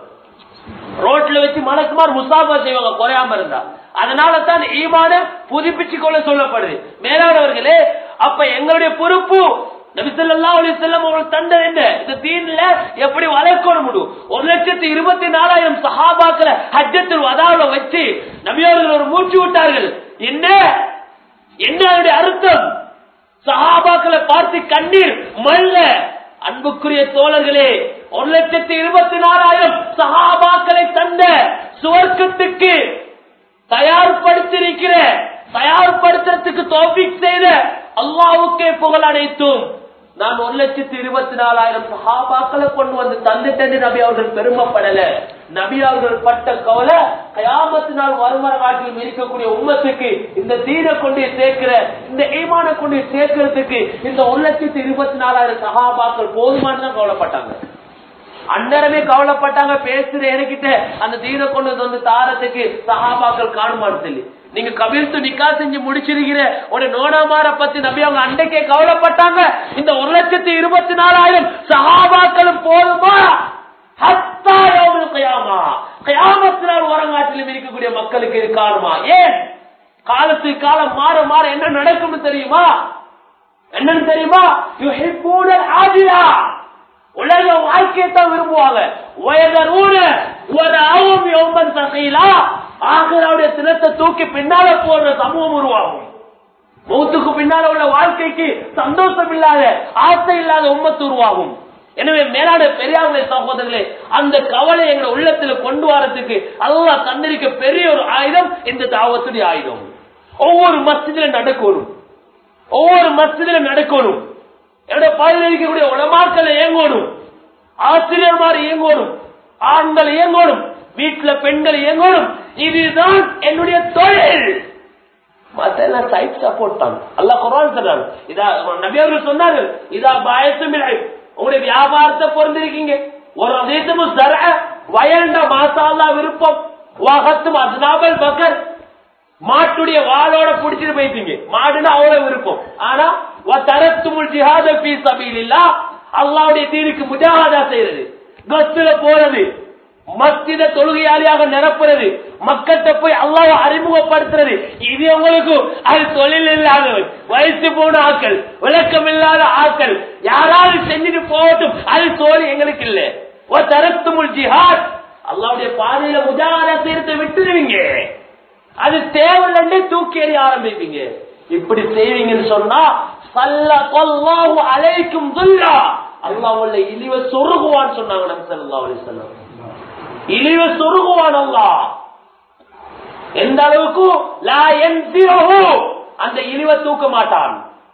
ரோட்ல வச்சு மலக்குமார் முசாபா செய்வாங்க குறையாம இருந்தா அதனால தான் ஈமான புதுப்பிச்சு கொள்ள சொல்லப்படுது மேலானவர்களே அப்ப எங்களுடைய பொறுப்பு நபிசல்லா அலி செல்லம் அவர்கள் தந்த என்ன இந்த தீன்ல எப்படி வளர்க்கணும் முடியும் ஒரு லட்சத்தி இருபத்தி நாலாயிரம் சஹாபாக்களை ஹஜ்ஜத்தில் வதாவுல வச்சு நபியவர்கள் ஒரு மூச்சு விட்டார்கள் என்ன என்ன அதனுடைய அர்த்தம் சஹாபாக்களை பார்த்து கண்ணீர் மல்ல அன்புக்குரிய தோழர்களே ஒரு லட்சத்தி இருபத்தி நாலாயிரம் சஹாபாக்களை தந்த சுவர்க்கத்துக்கு தயார்படுத்திருக்கிற தயார்படுத்துறதுக்கு தோபிக் செய்த அல்லாவுக்கே புகழ் அனைத்தும் நான் ஒரு லட்சத்தி இருபத்தி நாலாயிரம் சஹாபாக்களை கொண்டு வந்து தந்துட்டேன்னு நபி அவர்கள் பெருமைப்படல நபி அவர்கள் பட்ட கவலை கயாமத்து நாள் வருமாற காட்டிலும் இருக்கக்கூடிய உம்மத்துக்கு இந்த தீனை கொண்டு சேர்க்கிற இந்த ஈமான கொண்டு சேர்க்கிறதுக்கு இந்த ஒரு லட்சத்தி இருபத்தி நாலாயிரம் சஹாபாக்கள் போதுமானு தான் கவலைப்பட்டாங்க அந்நேரமே கவலைப்பட்டாங்க பேசுற எனக்கிட்ட அந்த தீனை கொண்டு வந்து தாரத்துக்கு சஹாபாக்கள் காணுமான்னு சொல்லி நீங்க கபில்த்து நிக்கா செஞ்சு முடிச்சிருக்கிற ஒரு நோனாமார பத்தி நம்பி அவங்க அண்டைக்கே கவலைப்பட்டாங்க இந்த ஒரு லட்சத்தி இருபத்தி நாலாயிரம் சஹாபாக்களும் போதுமா கயாமத்தினால் உரங்காட்டிலும் இருக்கக்கூடிய மக்களுக்கு இது காணுமா ஏன் காலத்துக்கு காலம் மாற மாற என்ன நடக்கும்னு தெரியுமா என்னன்னு தெரியுமா ஆஜிலா உலக வாழ்க்கையை தான் விரும்புவாங்க வயதரூன ஒரு ஆவும் யோமன் தசையிலா ஆகராவுடைய தினத்தை தூக்கி பின்னால போடுற சமூகம் உருவாகும் மௌத்துக்கு பின்னால உள்ள வாழ்க்கைக்கு சந்தோஷம் இல்லாத ஆசை இல்லாத உம்மத்து உருவாகும் எனவே மேலான பெரியார்களே சகோதரர்களே அந்த கவலை எங்க உள்ளத்துல கொண்டு வரதுக்கு அல்லாஹ் தந்திருக்க பெரிய ஒரு ஆயுதம் இந்த தாவத்துடைய ஆயுதம் ஒவ்வொரு மஸ்ஜிதில நடக்கணும் ஒவ்வொரு மஸ்ஜிதில நடக்கணும் என்னுடைய பகுதியில் இருக்கக்கூடிய உலமாக்களை இயங்கணும் ஆசிரியர்மார் இயங்கணும் ஆண்கள் இயங்கணும் வீட்டுல பெண்கள் இயங்கணும் இதுதான் என்னுடைய தொழில் மத்தெல்லாம் சைட் சப்போர்ட் தான் அல்லாஹ் குர்ஆன் சொல்றாங்க இதா நபி அவர்கள் சொன்னார்கள் இதா பாயத்தும் உங்களுடைய வியாபாரத்தை பொருந்திருக்கீங்க ஒரு அதேசமும் சர வயண்ட மாசாலா விருப்பம் வாகத்தும் அஸ்னாபல் பக்கர் மாட்டுடைய வாளோட புடிச்சிட்டு போயிட்டீங்க மாடுனா அவ்வளவு விருப்பம் ஆனா தரத்துமுல் ஜிஹாத பீ சபீலில்லா அல்லாவுடைய தீனுக்கு முஜாஹதா செய்யறது கஸ்துல போறது மஸ்ஜித தொழுகையாளியாக நிரப்புறது மக்கள்கிட்ட போய் அல்லாஹ் அறிமுகப்படுத்துறது இது உங்களுக்கு அது தொழில் இல்லாதவர் வயசு போன ஆக்கள் விளக்கம் இல்லாத ஆக்கள் யாராவது செஞ்சுட்டு போகட்டும் அது தோழி எங்களுக்கு இல்ல ஒரு தரத்துமுல் ஜிஹாத் அல்லாவுடைய பாதையில முஜாஹதா செய்யறதை விட்டுருவீங்க அது தேவையில்லை தூக்கி எறிய ஆரம்பிப்பீங்க இப்படி செய்வீங்கன்னு சொன்னா சல்லல்லாஹு அலைக்கும் துல்லா அல்லாஹ் உள்ள இழிவ சொருகுவான்னு சொன்னாங்க நபி ஸல்லல்லாஹு அலைஹி வஸல்லம் இழிவ சொருகுவான் அல்லாஹ் எந்த அளவுக்கு லா யன்சிஹு அந்த இழிவ தூக்க மாட்டான்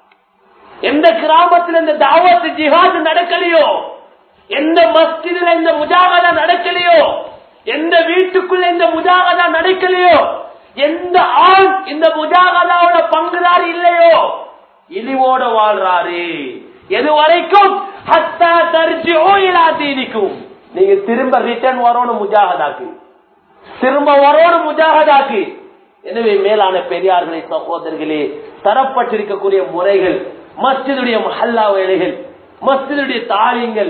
எந்த கிராமத்தில் இந்த தாவத் ஜிஹாத் நடக்கலையோ எந்த மஸ்ஜிதில் இந்த முஜாகதா நடக்கலையோ எந்த வீட்டுக்குள்ள இந்த முஜாகதா நடக்கலையோ எந்த ஆண் இந்த முஜாகதாவோட பங்குதார் இல்லையோ இழிவோட வாழ்றாரு எது வரைக்கும் ஹத்தா தர்ஜிஓ இலா தீனிக்கும் நீங்க திரும்ப ரிட்டர்ன் வரணும் முஜாகதாக்கு திரும்ப வரணும் முஜாகதாக்கு எனவே மேலான பெரியார்களே சகோதரர்களே தரப்பட்டிருக்கக்கூடிய முறைகள் மஸ்ஜிதுடைய மஹல்லா வேலைகள் மஸ்ஜிதுடைய தாரியங்கள்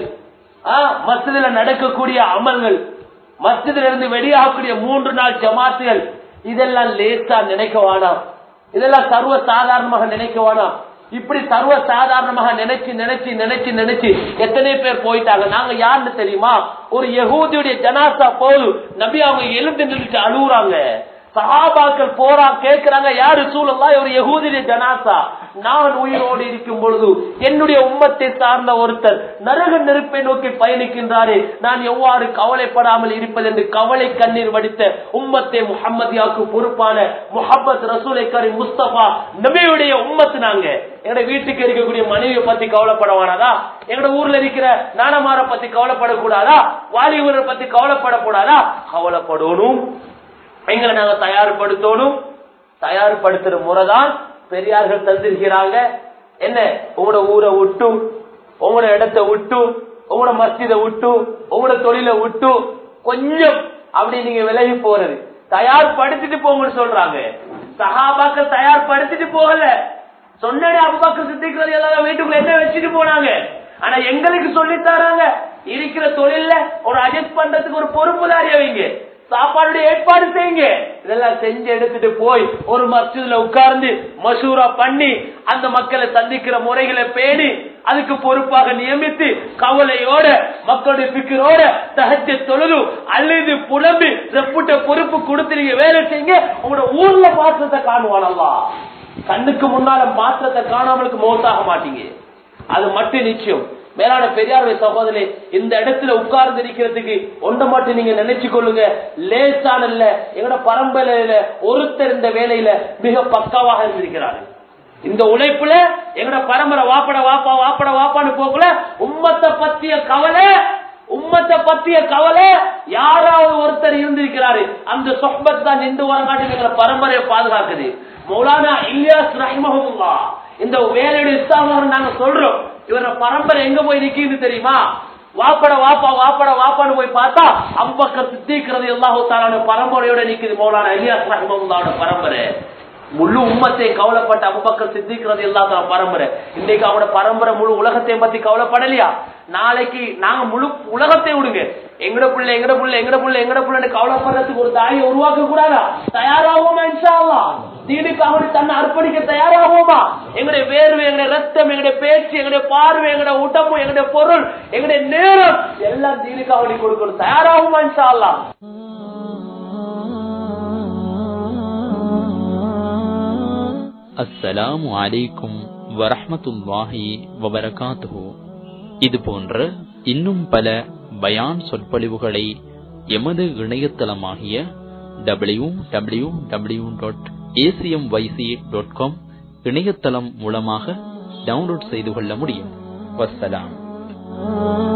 மஸ்ஜிதுல நடக்கக்கூடிய அமல்கள் மஸ்ஜிதில் இருந்து வெளியாகக்கூடிய மூன்று நாள் ஜமாத்துகள் இதெல்லாம் லேசா நினைக்க வேணாம் இதெல்லாம் சர்வ சாதாரணமாக நினைக்க வேணாம் இப்படி சர்வ சாதாரணமாக நினைச்சு நினைச்சு நினைச்சு நினைச்சு எத்தனை பேர் போயிட்டாங்க நாங்க யாருன்னு தெரியுமா ஒரு யகூதியுடைய ஜனாசா போது நபி அவங்க எழுந்து நின்று அழுகுறாங்க சஹாபாக்கள் போறா கேட்கிறாங்க யாரு சூழல்லா ஒரு யகூதிய ஜனாசா நான் உயிரோடு இருக்கும் பொழுது என்னுடைய உம்மத்தை சார்ந்த ஒருத்தர் நரக நெருப்பை நோக்கி பயணிக்கின்றாரே நான் எவ்வாறு கவலைப்படாமல் இருப்பது என்று கவலை கண்ணீர் வடித்த உம்மத்தை முகம்மதியாக்கு பொறுப்பான முகமது ரசூலை கரி முஸ்தபா நபியுடைய உம்மத்து நாங்க எங்க வீட்டுக்கு இருக்கக்கூடிய மனைவியை பத்தி கவலைப்படவானாதா எங்க ஊர்ல இருக்கிற நாணமார பத்தி கவலைப்படக்கூடாதா வாலிபரை பத்தி கவலைப்படக்கூடாதா கவலைப்படணும் எங்களை நாங்க தயார்படுத்தணும் தயார்படுத்துற முறைதான் பெரியார்கள் தந்திருக்கிறாங்க என்ன உங்களோட ஊரை விட்டு உங்களோட இடத்தை விட்டு உங்களோட மஸ்ஜிதை விட்டு உங்களோட தொழிலை விட்டு கொஞ்சம் அப்படி நீங்க விலகி போறது தயார்படுத்திட்டு போங்கன்னு சொல்றாங்க சகாபாக்கள் தயார்படுத்திட்டு போகல சொன்னே அபுபாக்கள் சித்திக்கிறது எல்லாரும் வீட்டுக்குள்ள என்ன வச்சுட்டு போனாங்க ஆனா எங்களுக்கு சொல்லி தராங்க இருக்கிற தொழில்ல ஒரு அட்ஜஸ்ட் பண்றதுக்கு ஒரு பொறுப்புதாரி வைங்க சாப்பாடுடைய ஏற்பாடு செய்யுங்க இதெல்லாம் செஞ்சு எடுத்துட்டு போய் ஒரு மஸ்ஜித்ல உட்கார்ந்து மசூரா பண்ணி அந்த மக்களை சந்திக்கிற முறைகளை பேணி அதுக்கு பொறுப்பாக நியமித்து கவலையோட மக்களுடைய பிக்கரோட தகச்ச தொழுது அல்லது புலம்பி ரெப்புட்ட பொறுப்பு கொடுத்து நீங்க வேலை செய்யுங்க உங்களோட ஊர்ல மாற்றத்தை காணுவானல்லா கண்ணுக்கு முன்னால மாற்றத்தை காணாமலுக்கு மோத்தாக மாட்டீங்க அது மட்டும் நிச்சயம் மேலான பெரியார்வை சகோதரி இந்த இடத்துல உட்கார்ந்து இருக்கிறதுக்கு ஒன்றை மட்டும் நீங்க நினைச்சு கொள்ளுங்க லேசான இல்ல எங்களோட பரம்பரையில ஒருத்தர் இந்த வேலையில மிக பக்காவாக இருந்திருக்கிறாரு இந்த உழைப்புல எங்களோட பரம்பரை வாப்பட வாப்பா வாப்பட வாப்பான்னு போகல உம்மத்தை பத்திய கவலை உம்மத்தை பத்திய கவலை யாராவது ஒருத்தர் இருந்திருக்கிறாரு அந்த சொஹ்பத் தான் நின்று வரங்காட்டி எங்களை பரம்பரையை பாதுகாக்குது மௌலானா இலியாஸ் ரஹிமஹமுல்லா இந்த வேலையுடைய இஸ்லாமர் நாங்க சொல்றோம் இவர பரம்பரை எங்க போய் நிக்குது தெரியுமா வாப்பட வாப்பா வாப்பட வாப்பான்னு போய் பார்த்தா அம்பக்கர் சித்திக்கிறது எல்லாஹு தாலான பரம்பரையோட நிக்குது மௌலானா இலியாஸ் ரஹிமஹமுல்லாவோட பரம்பரை முழு உம்மத்தை கவலைப்பட்ட அபுபக்கர் சித்திக்கிறது எல்லாத்தோட பரம்பரை இன்னைக்கு அவனோட பரம்பரை முழு உலகத்தை பத்தி கவலைப்படலையா நாளைக்கு நாங்க முழு உலகத்தை விடுங்க எங்கட புள்ள எங்கட புள்ள எங்கட புள்ள எங்கட புள்ள கவலைப்படுறதுக்கு ஒரு தாயை உருவாக்க கூடாதா தயாராகுமா இன்ஷா அல்லாஹ் தீனுக்காக தன்னை அர்ப்பணிக்க தயாராகுமா எங்களுடைய வேர்வை எங்களுடைய ரத்தம் எங்களுடைய பேச்சு எங்களுடைய பார்வை எங்களுடைய உடம்பு எங்களுடைய பொருள் எங்களுடைய நேரம் எல்லாம் தீனுக்காக கொடுக்கணும் தயாராகுமா இன்ஷா அல்லாஹ் அஸ்ஸலாமு அலைக்கும் வரஹ்மத்துல்லாஹி வபரகாத்துஹு இது போன்ற இன்னும் பல பயான் சொற்பொழிவுகளை எமது இணையதளமாகிய W W W dot ACM YC dot com இணையதளம் மூலமாக டவுன்லோட் செய்து கொள்ள முடியும் வஸ்ஸலாம்